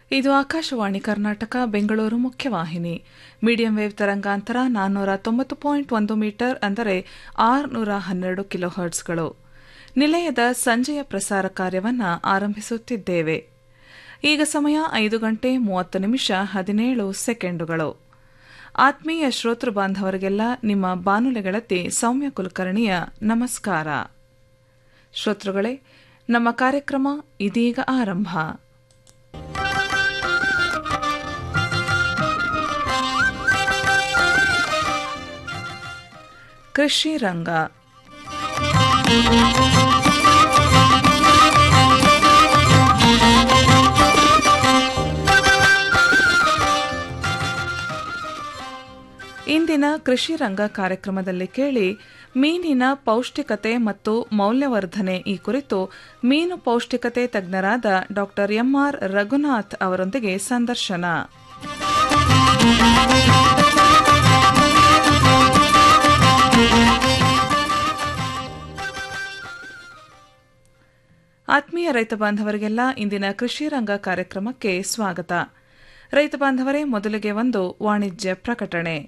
ಇದು ಆಕಾಶವಾಣಿ ಕರ್ನಾಟಕ ಬೆಂಗಳೂರು ಮುಖ್ಯವಾಹಿನಿ medium wave ತರಂಗಾಂತರ ನಾನ್ನೂರ ತೊಂಬತ್ತು ಪಾಯಿಂಟ್ ಒಂದು ಮೀಟರ್ ಅಂದರೆ ಆರುನೂರ ಹನ್ನೆರಡು ಕಿಲೋ ಹರ್ಟ್ಸ್ಗಳು ನಿಲಯದ ಸಂಜೆಯ ಪ್ರಸಾರ ಕಾರ್ಯವನ್ನು ಆರಂಭಿಸುತ್ತಿದ್ದೇವೆ ಈಗ ಸಮಯ ಐದು ಗಂಟೆ ಮೂವತ್ತು ನಿಮಿಷ ಹದಿನೇಳು ಸೆಕೆಂಡುಗಳು ಆತ್ಮೀಯ ಶ್ರೋತೃ ಬಾಂಧವರಿಗೆಲ್ಲ ನಿಮ್ಮ ಬಾನುಲೆಗಳತ್ತೆ ಸೌಮ್ಯ ಕುಲಕರ್ಣಿಯ ನಮಸ್ಕಾರ ಶ್ರೋತೃಗಳೇ ನಮ್ಮ ಕಾರ್ಯಕ್ರಮ ಇದೀಗ ಆರಂಭ ಕೃಷಿ ರಂಗ ಇಂದಿನ ಕೃಷಿ ರಂಗ ಕಾರ್ಯಕ್ರಮದಲ್ಲಿ ಕೇಳಿ ಮೀನಿನ ಪೌಷ್ಟಿಕತೆ ಮತ್ತು ಮೌಲ್ಯವರ್ಧನೆ ಈ ಕುರಿತು ಮೀನು ಪೌಷ್ಟಿಕತೆ ತಜ್ಞರಾದ ಡಾ ಎಂಆರ್ ರಘುನಾಥ್ ಅವರೊಂದಿಗೆ ಸಂದರ್ಶನ ಆತ್ಮೀಯ ರೈತ ಬಾಂಧವರಿಗೆಲ್ಲ ಇಂದಿನ ಕೃಷಿ ರಂಗ ಕಾರ್ಯಕ್ರಮಕ್ಕೆ ಸ್ವಾಗತ ರೈತ ಬಾಂಧವರೇ ಮೊದಲಿಗೆ ಒಂದು ವಾಣಿಜ್ಯ ಪ್ರಕಟಣೆ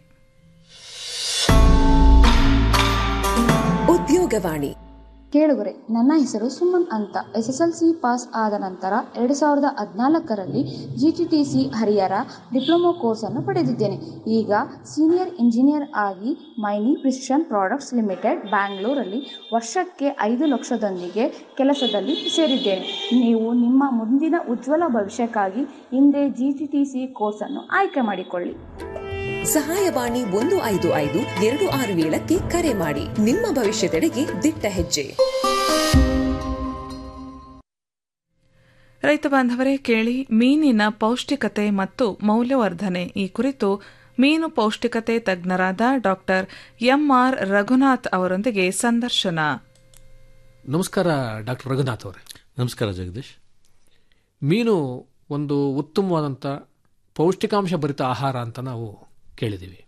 ಉದ್ಯೋಗವಾಣಿ ಕೇಳುಗರೆ ನನ್ನ ಹೆಸರು ಸುಮನ್ ಅಂತ S S L C pass ಆದ ನಂತರ ಎರಡು ಸಾವಿರದ ಹದಿನಾಲ್ಕರಲ್ಲಿ G T T C Harihara diploma ಕೋರ್ಸನ್ನು ಪಡೆದಿದ್ದೇನೆ ಈಗ ಸೀನಿಯರ್ ಇಂಜಿನಿಯರ್ ಆಗಿ ಮೈನಿ ಪ್ರಿಸಿಷನ್ ಪ್ರಾಡಕ್ಟ್ಸ್ ಲಿಮಿಟೆಡ್ ಬ್ಯಾಂಗ್ಳೂರಲ್ಲಿ ವರ್ಷಕ್ಕೆ ಐದು ಲಕ್ಷದೊಂದಿಗೆ ಕೆಲಸದಲ್ಲಿ ಸೇರಿದ್ದೇನೆ ನೀವು ನಿಮ್ಮ ಮುಂದಿನ ಉಜ್ವಲ ಭವಿಷ್ಯಕ್ಕಾಗಿ ಹಿಂದೆ ಜಿ ಟಿ ಟಿ ಸಿ ಕೋರ್ಸನ್ನು ಆಯ್ಕೆ ಮಾಡಿಕೊಳ್ಳಿ ಸಹಾಯವಾಣಿ ಒಂದು ಐದು ಐದು ಎರಡು ಆರು ಏಳಕ್ಕೆ ಕರೆ ಮಾಡಿ ನಿಮ್ಮ ಭವಿಷ್ಯದೆಡೆಗೆ ದಿಟ್ಟ ಹೆಜ್ಜೆ ರೈತ ಬಾಂಧವರೇ ಕೇಳಿ ಮೀನಿನ ಪೌಷ್ಟಿಕತೆ ಮತ್ತು ಮೌಲ್ಯವರ್ಧನೆ ಈ ಕುರಿತು ಮೀನು ಪೌಷ್ಟಿಕತೆ ತಜ್ಞರಾದ ಡಾ ಎಂಆರ್ ರಘುನಾಥ್ ಅವರೊಂದಿಗೆ ಸಂದರ್ಶನ ನಮಸ್ಕಾರ ಡಾಕ್ಟರ್ ರಘುನಾಥ್ ಅವರೇ ನಮಸ್ಕಾರ ಜಗದೀಶ್ ಮೀನು ಒಂದು ಉತ್ತಮವಾದಂಥ ಪೌಷ್ಟಿಕಾಂಶ ಭರಿತ ಆಹಾರ ಅಂತ ನಾವು ಕೇಳಿದ್ದೀವಿ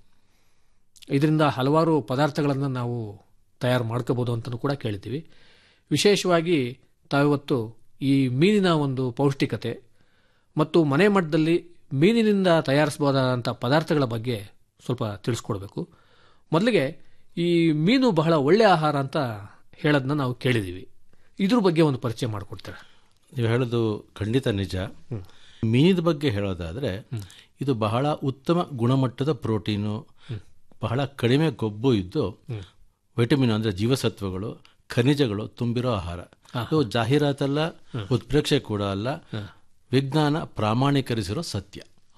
ಇದರಿಂದ ಹಲವಾರು ಪದಾರ್ಥಗಳನ್ನು ನಾವು ತಯಾರು ಮಾಡ್ಕೋಬೋದು ಅಂತಲೂ ಕೂಡ ಕೇಳಿದ್ದೀವಿ ವಿಶೇಷವಾಗಿ ತಾವಿವತ್ತು ಈ ಮೀನಿನ ಒಂದು ಪೌಷ್ಟಿಕತೆ ಮತ್ತು ಮನೆ ಮಟ್ಟದಲ್ಲಿ ಮೀನಿನಿಂದ ತಯಾರಿಸಬಹುದಾದಂಥ ಪದಾರ್ಥಗಳ ಬಗ್ಗೆ ಸ್ವಲ್ಪ ತಿಳಿಸ್ಕೊಡ್ಬೇಕು ಮೊದಲಿಗೆ ಈ ಮೀನು ಬಹಳ ಒಳ್ಳೆಯ ಆಹಾರ ಅಂತ ಹೇಳೋದನ್ನ ನಾವು ಕೇಳಿದ್ದೀವಿ ಇದ್ರ ಬಗ್ಗೆ ಒಂದು ಪರಿಚಯ ಮಾಡಿಕೊಡ್ತಾರೆ ನೀವು ಹೇಳೋದು ಖಂಡಿತ ನಿಜ ಮೀನಿದ ಬಗ್ಗೆ ಹೇಳೋದಾದರೆ ಇದು ಬಹಳ ಉತ್ತಮ ಗುಣಮಟ್ಟದ ಪ್ರೋಟೀನು ಬಹಳ ಕಡಿಮೆ ಕೊಬ್ಬು ಇದ್ದು ವಿಟಮಿನ್ ಅಂದರೆ ಜೀವಸತ್ವಗಳು ಖನಿಜಗಳು ತುಂಬಿರೋ ಆಹಾರ ಇದು ಜಾಹೀರಾತಲ್ಲ ಉತ್ಪ್ರೇಕ್ಷೆ ಕೂಡ ಅಲ್ಲ ವಿಜ್ಞಾನ ಪ್ರಾಮಾಣೀಕರಿಸಿರೋ ಸತ್ಯ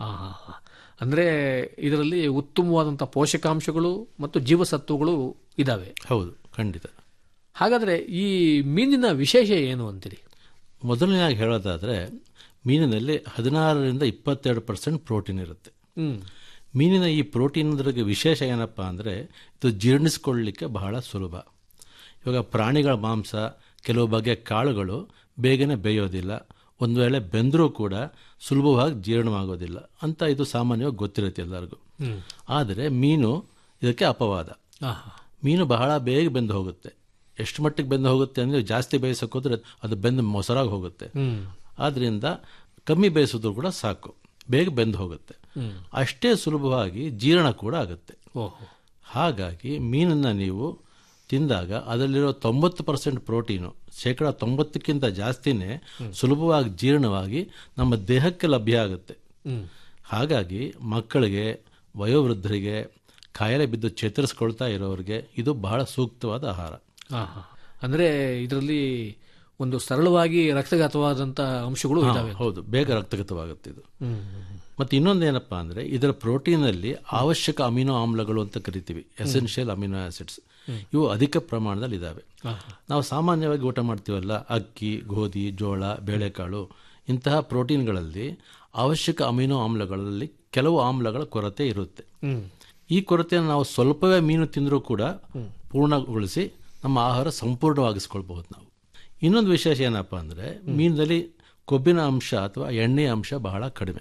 ಅಂದರೆ ಇದರಲ್ಲಿ ಉತ್ತಮವಾದಂಥ ಪೋಷಕಾಂಶಗಳು ಮತ್ತು ಜೀವಸತ್ವಗಳು ಇದ್ದಾವೆ ಹೌದು ಖಂಡಿತ ಹಾಗಾದರೆ ಈ ಮೀನಿನ ವಿಶೇಷ ಏನು ಅಂತೀರಿ ಮೊದಲನೇದಾಗಿ ಹೇಳೋದಾದರೆ ಮೀನಿನಲ್ಲಿ ಹದಿನಾರರಿಂದ ಇಪ್ಪತ್ತೆರಡು ಪರ್ಸೆಂಟ್ ಪ್ರೋಟೀನ್ ಇರುತ್ತೆ ಹ್ಮ್ ಮೀನಿನ ಈ ಪ್ರೋಟೀನ್ದ್ರಿಗೆ ವಿಶೇಷ ಏನಪ್ಪ ಅಂದರೆ ಇದು ಜೀರ್ಣಿಸ್ಕೊಳ್ಳಿಕ್ಕೆ ಬಹಳ ಸುಲಭ ಇವಾಗ ಪ್ರಾಣಿಗಳ ಮಾಂಸ ಕೆಲವು ಬಗೆಯ ಕಾಳುಗಳು ಬೇಗನೆ ಬೇಯೋದಿಲ್ಲ ಒಂದು ವೇಳೆ ಬೆಂದರೂ ಕೂಡ ಸುಲಭವಾಗಿ ಜೀರ್ಣವಾಗೋದಿಲ್ಲ ಅಂತ ಇದು ಸಾಮಾನ್ಯವಾಗಿ ಗೊತ್ತಿರುತ್ತೆ ಎಲ್ಲರಿಗೂ ಆದರೆ ಮೀನು ಇದಕ್ಕೆ ಅಪವಾದ ಮೀನು ಬಹಳ ಬೇಗ ಬೆಂದು ಹೋಗುತ್ತೆ ಎಷ್ಟು ಮಟ್ಟಿಗೆ ಬೆಂದು ಹೋಗುತ್ತೆ ಅಂದರೆ ಜಾಸ್ತಿ ಬೇಯಿಸೋಕೆ ಹೋದ್ರೆ ಅದು ಬೆಂದು ಮೊಸರಾಗಿ ಹೋಗುತ್ತೆ ಆದ್ದರಿಂದ ಕಮ್ಮಿ ಬೇಯಿಸಿದ್ರು ಕೂಡ ಸಾಕು ಬೇಗ ಬೆಂದು ಹೋಗುತ್ತೆ ಅಷ್ಟೇ ಸುಲಭವಾಗಿ ಜೀರ್ಣ ಕೂಡ ಆಗುತ್ತೆ ಓಹೋ ಹಾಗಾಗಿ ಮೀನನ್ನು ನೀವು ತಿಂದಾಗ ಅದರಲ್ಲಿರೋ ತೊಂಬತ್ತು ಪರ್ಸೆಂಟ್ ಪ್ರೋಟೀನು ಶೇಕಡ ತೊಂಬತ್ತಕ್ಕಿಂತ ಜಾಸ್ತಿನೇ ಸುಲಭವಾಗಿ ಜೀರ್ಣವಾಗಿ ನಮ್ಮ ದೇಹಕ್ಕೆ ಲಭ್ಯ ಆಗುತ್ತೆ ಹಾಗಾಗಿ ಮಕ್ಕಳಿಗೆ ವಯೋವೃದ್ಧರಿಗೆ ಕಾಯಿಲೆ ಬಿದ್ದು ಚೇತರಿಸ್ಕೊಳ್ತಾ ಇರೋರಿಗೆ ಇದು ಬಹಳ ಸೂಕ್ತವಾದ ಆಹಾರ ಹಾಂ ಅಂದರೆ ಇದರಲ್ಲಿ ಒಂದು ಸರಳವಾಗಿ ರಕ್ತಗತವಾದಂಥ ಅಂಶಗಳು ಹಾ, ಇದ್ದಾವೆ ಹೌದು ಬೇಗ ರಕ್ತಗತವಾಗುತ್ತೆ ಇದು ಮತ್ತು ಇನ್ನೊಂದೇನಪ್ಪ ಅಂದರೆ ಇದರ ಪ್ರೋಟೀನಲ್ಲಿ ಅವಶ್ಯಕ ಅಮಿನೋ ಆಮ್ಲಗಳು ಅಂತ ಕರಿತೀವಿ ಎಸೆನ್ಷಿಯಲ್ ಅಮಿನೋ ಆಸಿಡ್ಸ್ ಇವು ಅಧಿಕ ಪ್ರಮಾಣದಲ್ಲಿ ಇದ್ದಾವೆ ನಾವು ಸಾಮಾನ್ಯವಾಗಿ ಊಟ ಮಾಡ್ತೀವಲ್ಲ ಅಕ್ಕಿ ಗೋಧಿ ಜೋಳ ಬೇಳೆಕಾಳು ಇಂತಹ ಪ್ರೋಟೀನ್ಗಳಲ್ಲಿ ಅವಶ್ಯಕ ಅಮಿನೋ ಆಮ್ಲಗಳಲ್ಲಿ ಕೆಲವು ಆಮ್ಲಗಳ ಕೊರತೆ ಇರುತ್ತೆ ಈ ಕೊರತೆಯನ್ನು ನಾವು ಸ್ವಲ್ಪವೇ ಮೀನು ತಿಂದರೂ ಕೂಡ ಪೂರ್ಣಗೊಳಿಸಿ ನಮ್ಮ ಆಹಾರ ಸಂಪೂರ್ಣವಾಗಿಸ್ಕೊಳ್ಬಹುದು ನಾವು ಇನ್ನೊಂದು ವಿಶೇಷ ಏನಪ್ಪ ಅಂದರೆ ಮೀನಿನಲ್ಲಿ ಕೊಬ್ಬಿನ ಅಂಶ ಅಥವಾ ಎಣ್ಣೆಯ ಅಂಶ ಬಹಳ ಕಡಿಮೆ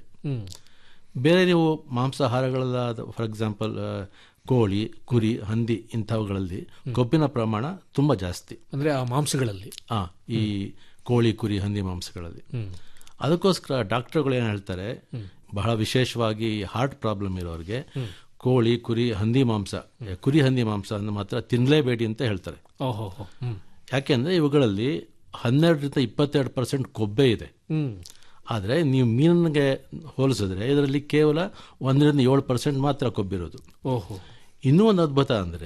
ಬೇರೆ ನೀವು ಮಾಂಸಾಹಾರಗಳಾದ ಫಾರ್ ಎಕ್ಸಾಂಪಲ್ ಕೋಳಿ ಕುರಿ ಹಂದಿ ಇಂಥವುಗಳಲ್ಲಿ ಕೊಬ್ಬಿನ ಪ್ರಮಾಣ ತುಂಬ ಜಾಸ್ತಿ ಅಂದರೆ ಆ ಮಾಂಸಗಳಲ್ಲಿ ಆ ಈ ಕೋಳಿ ಕುರಿ ಹಂದಿ ಮಾಂಸಗಳಲ್ಲಿ ಅದಕ್ಕೋಸ್ಕರ ಡಾಕ್ಟರ್ಗಳು ಏನು ಹೇಳ್ತಾರೆ ಬಹಳ ವಿಶೇಷವಾಗಿ ಹಾರ್ಟ್ ಪ್ರಾಬ್ಲಮ್ ಇರೋರಿಗೆ ಕೋಳಿ ಕುರಿ ಹಂದಿ ಮಾಂಸ ಕುರಿ ಹಂದಿ ಮಾಂಸ ಅನ್ನು ಮಾತ್ರ ತಿನ್ನಲೇಬೇಡಿ ಅಂತ ಹೇಳ್ತಾರೆ ಓಹೋ ಹೋ ಹ್ಮ್ ಯಾಕೆಂದ್ರೆ ಇವುಗಳಲ್ಲಿ ಹನ್ನೆರಡರಿಂದ ಇಪ್ಪತ್ತೆರಡು ಪರ್ಸೆಂಟ್ ಕೊಬ್ಬೆ ಇದೆ ಹ್ಮ್ ಆದರೆ ನೀವು ಮೀನಿಗೆ ಹೋಲಿಸಿದ್ರೆ ಇದರಲ್ಲಿ ಕೇವಲ ಒಂದರಿಂದ ಏಳು ಪರ್ಸೆಂಟ್ ಮಾತ್ರ ಕೊಬ್ಬಿರೋದು ಓಹೋ ಇನ್ನೂ ಒಂದು ಅದ್ಭುತ ಅಂದರೆ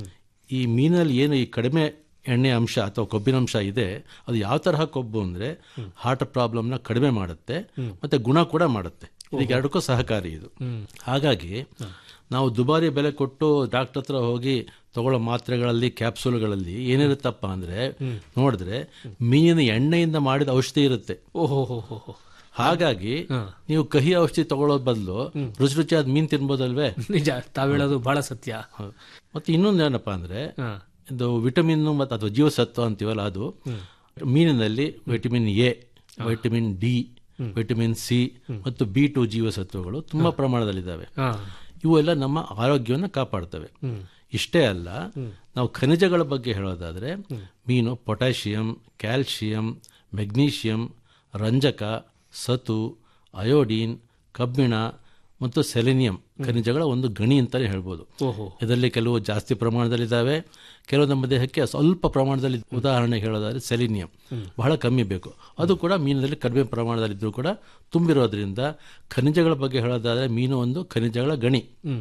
ಈ ಮೀನಲ್ಲಿ ಏನು ಈ ಕಡಿಮೆ ಎಣ್ಣೆ ಅಂಶ ಅಥವಾ ಕೊಬ್ಬಿನ ಅಂಶ ಇದೆ ಅದು ಯಾವ ತರಹ ಕೊಬ್ಬು ಅಂದರೆ ಹಾರ್ಟ್ ಪ್ರಾಬ್ಲಮ್ನ ಕಡಿಮೆ ಮಾಡುತ್ತೆ ಮತ್ತೆ ಗುಣ ಕೂಡ ಮಾಡುತ್ತೆ ಇದಕ್ಕೆ ಎರಡಕ್ಕೂ ಸಹಕಾರಿ ಇದು ಹಾಗಾಗಿ ನಾವು ದುಬಾರಿ ಬೆಲೆ ಕೊಟ್ಟು ಡಾಕ್ಟರ್ ಹತ್ರ ಹೋಗಿ ತಗೊಳ್ಳೋ ಮಾತ್ರೆಗಳಲ್ಲಿ ಕ್ಯಾಪ್ಸೂಲ್ಗಳಲ್ಲಿ ಏನಿರುತ್ತಪ್ಪ ಅಂದ್ರೆ ನೋಡಿದ್ರೆ ಮೀನಿನ ಎಣ್ಣೆಯಿಂದ ಮಾಡಿದ ಔಷಧಿ ಇರುತ್ತೆ ಓಹೋ ಹೋ ಹೋ ಹೋ ಹಾಗಾಗಿ ನೀವು ಕಹಿ ಔಷಧಿ ತಗೊಳ್ಳೋದ್ ಬದಲು ರುಚಿ ರುಚಿಯಾದ ಮೀನ್ ತಿನ್ಬೋದಲ್ವೇ ನಿಜ ತಾವ್ ಹೇಳೋದು ಬಹಳ ಸತ್ಯ ಹೌದು. ಮತ್ತೆ ಇನ್ನೊಂದು ಏನಪ್ಪಾ ಅಂದ್ರೆ ಹಾ. ಇದು ವಿಟಮಿನ್ ಮತ್ತು ಅಥವಾ ಜೀವಸತ್ವ ಅಂತೀವಲ್ಲ ಅದು ಮೀನಿನಲ್ಲಿ vitamin A vitamin D vitamin C ಮತ್ತು ಬಿ ಟು ಜೀವಸತ್ವಗಳು ತುಂಬಾ ಪ್ರಮಾಣದಲ್ಲಿದ್ದಾವೆ ಹಾ ಇವೆಲ್ಲ ನಮ್ಮ ಆರೋಗ್ಯವನ್ನು ಕಾಪಾಡ್ತವೆ ಇಷ್ಟೇ ಅಲ್ಲ ನಾವು ಖನಿಜಗಳ ಬಗ್ಗೆ ಹೇಳೋದಾದ್ರೆ ಮೀನು ಪೊಟ್ಯಾಷಿಯಂ ಕ್ಯಾಲ್ಶಿಯಂ ಮೆಗ್ನೀಷಿಯಂ ರಂಜಕ ಸತು ಅಯೋಡೀನ್ ಕಬ್ಬಿಣ ಮತ್ತು ಸೆಲೆನಿಯಂ ಖನಿಜಗಳ ಒಂದು ಗಣಿ ಅಂತಲೇ ಹೇಳ್ಬೋದು ಓಹೋ ಇದರಲ್ಲಿ ಕೆಲವು ಜಾಸ್ತಿ ಪ್ರಮಾಣದಲ್ಲಿದ್ದಾವೆ ಕೆಲವು ನಮ್ಮ ದೇಹಕ್ಕೆ ಸ್ವಲ್ಪ ಪ್ರಮಾಣದಲ್ಲಿ ಉದಾಹರಣೆ ಹೇಳೋದಾದ್ರೆ ಸೆಲಿನಿಯಂ ಬಹಳ ಕಮ್ಮಿ ಬೇಕು ಅದು ಕೂಡ ಮೀನಿನಲ್ಲಿ ಕಡಿಮೆ ಪ್ರಮಾಣದಲ್ಲಿದ್ದರೂ ಕೂಡ ತುಂಬಿರೋದ್ರಿಂದ ಖನಿಜಗಳ ಬಗ್ಗೆ ಹೇಳೋದಾದ್ರೆ ಮೀನು ಒಂದು ಖನಿಜಗಳ ಗಣಿ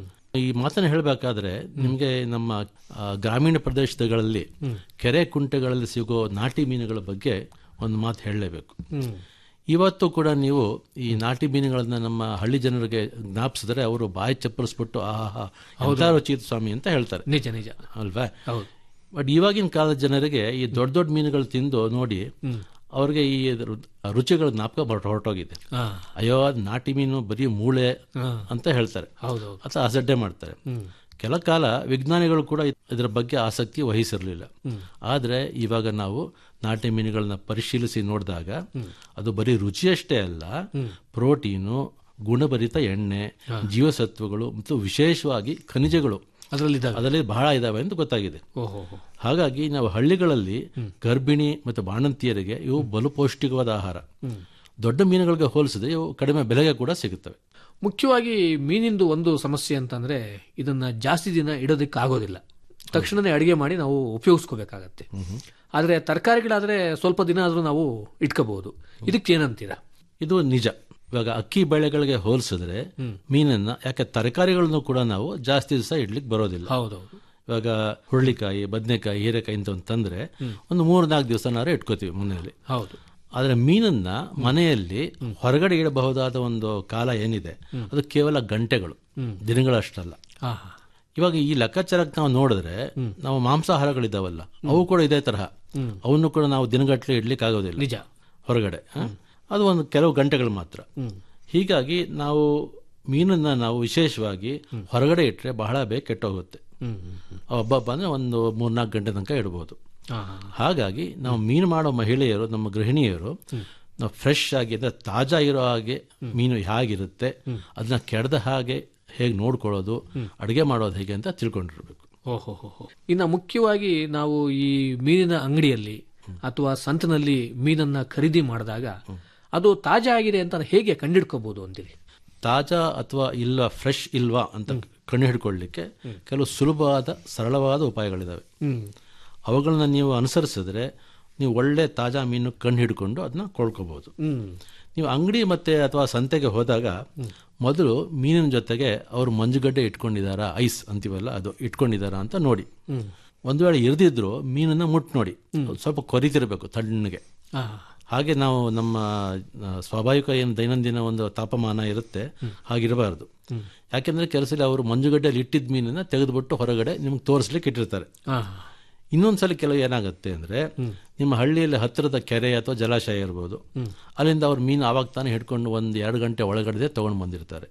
ಈ ಮಾತನ್ನು ಹೇಳಬೇಕಾದ್ರೆ ನಿಮಗೆ ನಮ್ಮ ಆ, ಗ್ರಾಮೀಣ ಪ್ರದೇಶಗಳಲ್ಲಿ ಕೆರೆ ಕುಂಟೆಗಳಲ್ಲಿ ಸಿಗೋ ನಾಟಿ ಮೀನುಗಳ ಬಗ್ಗೆ ಒಂದು ಮಾತು ಹೇಳಲೇಬೇಕು ಹ್ಮ್ ಇವತ್ತು ಕೂಡ ನೀವು ಈ ನಾಟಿ ಮೀನುಗಳನ್ನ ನಮ್ಮ ಹಳ್ಳಿ ಜನರಿಗೆ ಜ್ಞಾಪಿಸಿದ್ರೆ ಅವರು ಬಾಯಿ ಚಪ್ಪರಿಸ್ಬಿಟ್ಟು ಆಹಾ ಎಂತ ರುಚಿ ಇತ್ತು ಸ್ವಾಮಿ ಅಂತ ಹೇಳ್ತಾರೆ ನಿಜ ನಿಜ ಅಲ್ವಾ ಹೌದು ಬಟ್ ಇವಾಗಿನ ಕಾಲದ ಜನರಿಗೆ ಈ ದೊಡ್ಡ ದೊಡ್ಡ ಮೀನುಗಳು ತಿಂದು ನೋಡಿ ಅವ್ರಿಗೆ ಈ ರು- ರುಚಿಗಳ ಜ್ಞಾಪಕ ಹೊರಟ ಹೊರಟೋಗಿದೆ ಹಾ ಅಯ್ಯೋ ಅದ್ ನಾಟಿ ಮೀನು ಬರೀ ಮೂಳೆ ಹಾ. ಅಂತ ಹೇಳ್ತಾರೆ ಹೌದು ಹೌದು ಅಥವಾ ಅಸಡ್ಡೆ ಮಾಡ್ತಾರೆ ಕೆಲ ಕಾಲ ವಿಜ್ಞಾನಿಗಳು ಕೂಡ ಇದರ ಬಗ್ಗೆ ಆಸಕ್ತಿ ವಹಿಸಿರಲಿಲ್ಲ ಆದರೆ ಇವಾಗ ನಾವು ನಾಟಿ ಮೀನುಗಳನ್ನ ಪರಿಶೀಲಿಸಿ ನೋಡಿದಾಗ ಅದು ಬರೀ ರುಚಿಯಷ್ಟೇ ಅಲ್ಲ ಪ್ರೋಟೀನು ಗುಣಭರಿತ ಎಣ್ಣೆ ಜೀವಸತ್ವಗಳು ಮತ್ತು ವಿಶೇಷವಾಗಿ ಖನಿಜಗಳು ಅದರಲ್ಲಿದ್ದಾವೆ ಅದರಲ್ಲಿ ಬಹಳ ಇದಾವೆ ಅಂತ ಗೊತ್ತಾಗಿದೆ ಓಹೋ ಹೋ. ಹಾಗಾಗಿ ನಾವು ಹಳ್ಳಿಗಳಲ್ಲಿ ಗರ್ಭಿಣಿ ಮತ್ತು ಬಾಣಂತಿಯರಿಗೆ ಇವು ಬಲು ಪೌಷ್ಟಿಕವಾದ ಆಹಾರ ದೊಡ್ಡ ಮೀನುಗಳಿಗೆ ಹೋಲಿಸಿದ್ರೆ ಇವು ಕಡಿಮೆ ಬೆಲೆಗೆ ಕೂಡ ಸಿಗುತ್ತವೆ ಮುಖ್ಯವಾಗಿ ಮೀನಿಂದು ಒಂದು ಸಮಸ್ಯೆ ಅಂತಂದ್ರೆ ಇದನ್ನ ಜಾಸ್ತಿ ದಿನ ಇಡೋದಕ್ಕೆ ಆಗೋದಿಲ್ಲ ತಕ್ಷಣನೇ ಅಡಿಗೆ ಮಾಡಿ ನಾವು ಉಪಯೋಗಿಸ್ಕೋಬೇಕಾಗತ್ತೆ ಆದ್ರೆ ತರಕಾರಿಗಳಾದ್ರೆ ಸ್ವಲ್ಪ ದಿನ ಆದ್ರೂ ನಾವು ಇಟ್ಕೋಬಹುದು ಇದಕ್ಕೆ ಏನಂತೀರಾ ಇದು ನಿಜ ಇವಾಗ ಅಕ್ಕಿ ಬೆಳೆಗಳಿಗೆ ಹೋಲಿಸಿದ್ರೆ ಮೀನನ್ನ ಯಾಕೆ ತರಕಾರಿಗಳನ್ನು ಕೂಡ ನಾವು ಜಾಸ್ತಿ ದಿವಸ ಇಡ್ಲಿಕ್ಕೆ ಬರೋದಿಲ್ಲ ಹೌದೌದು ಇವಾಗ ಹುರುಳಿಕಾಯಿ ಬದನೆಕಾಯಿ ಹೀರೆಕಾಯಿ ಅಂತ ಒಂದು ತಂದ್ರೆ ಒಂದು ಮೂರು ನಾಲ್ಕು ದಿವಸನಾರು ಇಟ್ಕೋತೀವಿ ಮನೆಯಲ್ಲಿ ಹೌದು ಆದ್ರೆ ಮೀನನ್ನ ಮನೆಯಲ್ಲಿ ಹೊರಗಡೆ ಇಡಬಹುದಾದ ಒಂದು ಕಾಲ ಏನಿದೆ ಅದು ಕೇವಲ ಗಂಟೆಗಳು ದಿನಗಳಷ್ಟಲ್ಲ ಹಾ ಹಾ ಇವಾಗ ಈ ಲೆಕ್ಕಾಚಾರಕ್ಕೆ ನಾವು ನೋಡಿದ್ರೆ ನಾವು ಮಾಂಸಾಹಾರಗಳಿದಾವಲ್ಲ ಅವು ಕೂಡ ಇದೇ ತರಹ ಅವನ್ನು ಕೂಡ ನಾವು ದಿನಗಟ್ಟಲೆ ಇಡ್ಲಿಕ್ಕೆ ಆಗೋದಿಲ್ಲ ನಿಜ ಹೊರಗಡೆ ಹ? ಅದು ಒಂದು ಕೆಲವು ಗಂಟೆಗಳು ಮಾತ್ರ ಹೀಗಾಗಿ ನಾವು ಮೀನನ್ನ ನಾವು ವಿಶೇಷವಾಗಿ ಹೊರಗಡೆ ಇಟ್ಟರೆ ಬಹಳ ಬೇಗ ಕೆಟ್ಟೋಗುತ್ತೆ ಹ್ಮ್ ಹ್ಮ್, ಹ್ಮ್. ಒಬ್ಬೊಬ್ಬ ಅಂದ್ರೆ ಒಂದು ಮೂರ್ನಾಲ್ಕು ಗಂಟೆ ತನಕ ಇಡ್ಬೋದು ಹಾ ಹಾ ಹಾಗಾಗಿ ನಾವು ಮೀನು ಮಾಡೋ ಮಹಿಳೆಯರು ನಮ್ಮ ಗೃಹಿಣಿಯರು ನಾವು ಫ್ರೆಶ್ ಆಗಿ ಅಂದ್ರೆ ತಾಜಾ ಇರೋ ಹಾಗೆ ಮೀನು ಹೇಗಿರುತ್ತೆ ಅದನ್ನ ಕೆಡದ ಹಾಗೆ ಹೇಗೆ ನೋಡ್ಕೊಳ್ಳೋದು ಅಡುಗೆ ಮಾಡೋದು ಹೇಗೆ ಅಂತ ತಿಳ್ಕೊಂಡಿರ್ಬೇಕು ಓಹೋ ಹೋ ಹೋ. ಇನ್ನು ಮುಖ್ಯವಾಗಿ ನಾವು ಈ ಮೀನಿನ ಅಂಗಡಿಯಲ್ಲಿ ಅಥವಾ ಸಂತನಲ್ಲಿ ಮೀನನ್ನ ಖರೀದಿ ಮಾಡಿದಾಗ ಅದು ತಾಜಾ ಆಗಿದೆ ಅಂತ ಹೇಗೆ ಕಂಡಿಡ್ಕೋಬಹುದು ಅಂತೀರಿ ತಾಜಾ ಅಥವಾ ಇಲ್ಲ ಫ್ರೆಶ್ ಇಲ್ವಾ ಅಂತ ಕಣ್ಣು ಹಿಡ್ಕೊಳ್ಳಿಕ್ಕೆ ಕೆಲವು ಸುಲಭವಾದ ಸರಳವಾದ ಉಪಾಯಗಳಿದಾವೆ ಹ್ಮ್ ಅವುಗಳನ್ನ ನೀವು ಅನುಸರಿಸಿದ್ರೆ ನೀವು ಒಳ್ಳೆ ತಾಜಾ ಮೀನು ಕಣ್ಣು ಹಿಡ್ಕೊಂಡು ಅದನ್ನ ಕೊಳ್ಕೋಬಹುದು ಹ್ಮ್ ನೀವು ಅಂಗಡಿ ಮತ್ತೆ ಅಥವಾ ಸಂತೆಗೆ ಹೋದಾಗ ಮೊದಲು ಮೀನಿನ ಜೊತೆಗೆ ಅವರು ಮಂಜುಗಡ್ಡೆ ಇಟ್ಕೊಂಡಿದಾರಾ ಐಸ್ ಅಂತೀವಲ್ಲ ಅದು ಇಟ್ಕೊಂಡಿದಾರಾ ಅಂತ ನೋಡಿ ಒಂದು ವೇಳೆ ಇರ್ದಿದ್ರು ಮೀನನ್ನ ಮುಟ್ ನೋಡಿ ಸ್ವಲ್ಪ ಕೊರಿತಿರ್ಬೇಕು ತಣ್ಣಗೆ ಹಾ ಹಾಗೆ ನಾವು ನಮ್ಮ ಆ, ಸ್ವಾಭಾವಿಕ ಏನು ದೈನಂದಿನ ಒಂದು ತಾಪಮಾನ ಇರುತ್ತೆ ಹಾಗಿರಬಾರ್ದು ಯಾಕೆಂದ್ರೆ ಕೆಲಸದಲ್ಲಿ ಅವರು ಮಂಜುಗಡ್ಡೆಯಲ್ಲಿ ಇಟ್ಟಿದ್ದ ಮೀನನ್ನ ತೆಗೆದುಬಿಟ್ಟು ಹೊರಗಡೆ ನಿಮ್ಗೆ ತೋರಿಸ್ಲಿಕ್ಕೆ ಇಟ್ಟಿರ್ತಾರೆ ಹಾ ಇನ್ನೊಂದ್ಸಲ ಕೆಲವು ಏನಾಗುತ್ತೆ ಅಂದ್ರೆ ನಿಮ್ಮ ಹಳ್ಳಿಯಲ್ಲಿ ಹತ್ತಿರದ ಕೆರೆ ಅಥವಾ ಜಲಾಶಯ ಇರ್ಬೋದು ಅಲ್ಲಿಂದ ಅವ್ರು ಮೀನು ಆವಾಗ ತಾನೇ ಹಿಡ್ಕೊಂಡು ಒಂದು ಎರಡು ಗಂಟೆ ಒಳಗಡೆ ತಗೊಂಡು ಬಂದಿರ್ತಾರೆ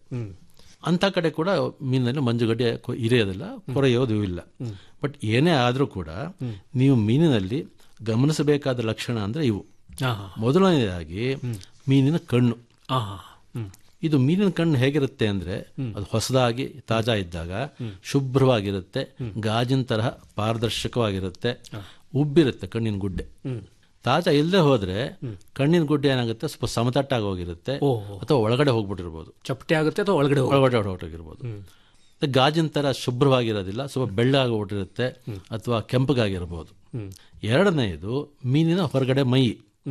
ಅಂತ ಕಡೆ ಕೂಡ ಮೀನಲ್ಲಿ ಮಂಜುಗಡ್ಡೆ ಕೊ- ಇರಿಯೋದಿಲ್ಲ ಕೊರೆಯೋದು ಇಲ್ಲ ಬಟ್ ಏನೇ ಆದರೂ ಕೂಡ ನೀವು ಮೀನಿನಲ್ಲಿ ಗಮನಿಸಬೇಕಾದ ಲಕ್ಷಣ ಅಂದ್ರೆ ಇವು ಹಾ ಮೊದಲನೇದಾಗಿ ಮೀನಿನ ಕಣ್ಣು ಹಾ ಹ್ಮ್ ಇದು ಮೀನಿನ ಕಣ್ಣು ಹೇಗಿರುತ್ತೆ ಅಂದ್ರೆ ಅದು ಹೊಸದಾಗಿ ತಾಜಾ ಇದ್ದಾಗ ಶುಭ್ರವಾಗಿರುತ್ತೆ ಗಾಜಿನ ತರಹ ಪಾರದರ್ಶಕವಾಗಿರುತ್ತೆ ಉಬ್ಬಿರುತ್ತೆ ಕಣ್ಣಿನ ಗುಡ್ಡೆ ತಾಜಾ ಇಲ್ಲದೆ ಹೋದ್ರೆ ಕಣ್ಣಿನ ಗುಡ್ಡೆ ಏನಾಗುತ್ತೆ ಸ್ವಲ್ಪ ಸಮತಟ್ಟಾಗಿ ಹೋಗಿರುತ್ತೆ ಓಹೋ. ಅಥವಾ ಒಳಗಡೆ ಹೋಗ್ಬಿಟ್ಟಿರ್ಬೋದು ಚಪ್ಪಟೆ ಆಗುತ್ತೆ ಅಥವಾ ಒಳಗಡೆ ಹೋಗುತ್ತೆ? ಒಳಗಡೆ ಹೊರಟೋಗಿರ್ಬೋದು ಗಾಜಿನ ತರ ಶುಭ್ರವಾಗಿರೋದಿಲ್ಲ ಸ್ವಲ್ಪ ಬೆಳ್ಳಗಾಗಿ ಹೊಟ್ಟಿರುತ್ತೆ ಅಥವಾ ಕೆಂಪಗಾಗಿರ್ಬೋದು ಎರಡನೆಯದು ಮೀನಿನ ಹೊರಗಡೆ ಮೈ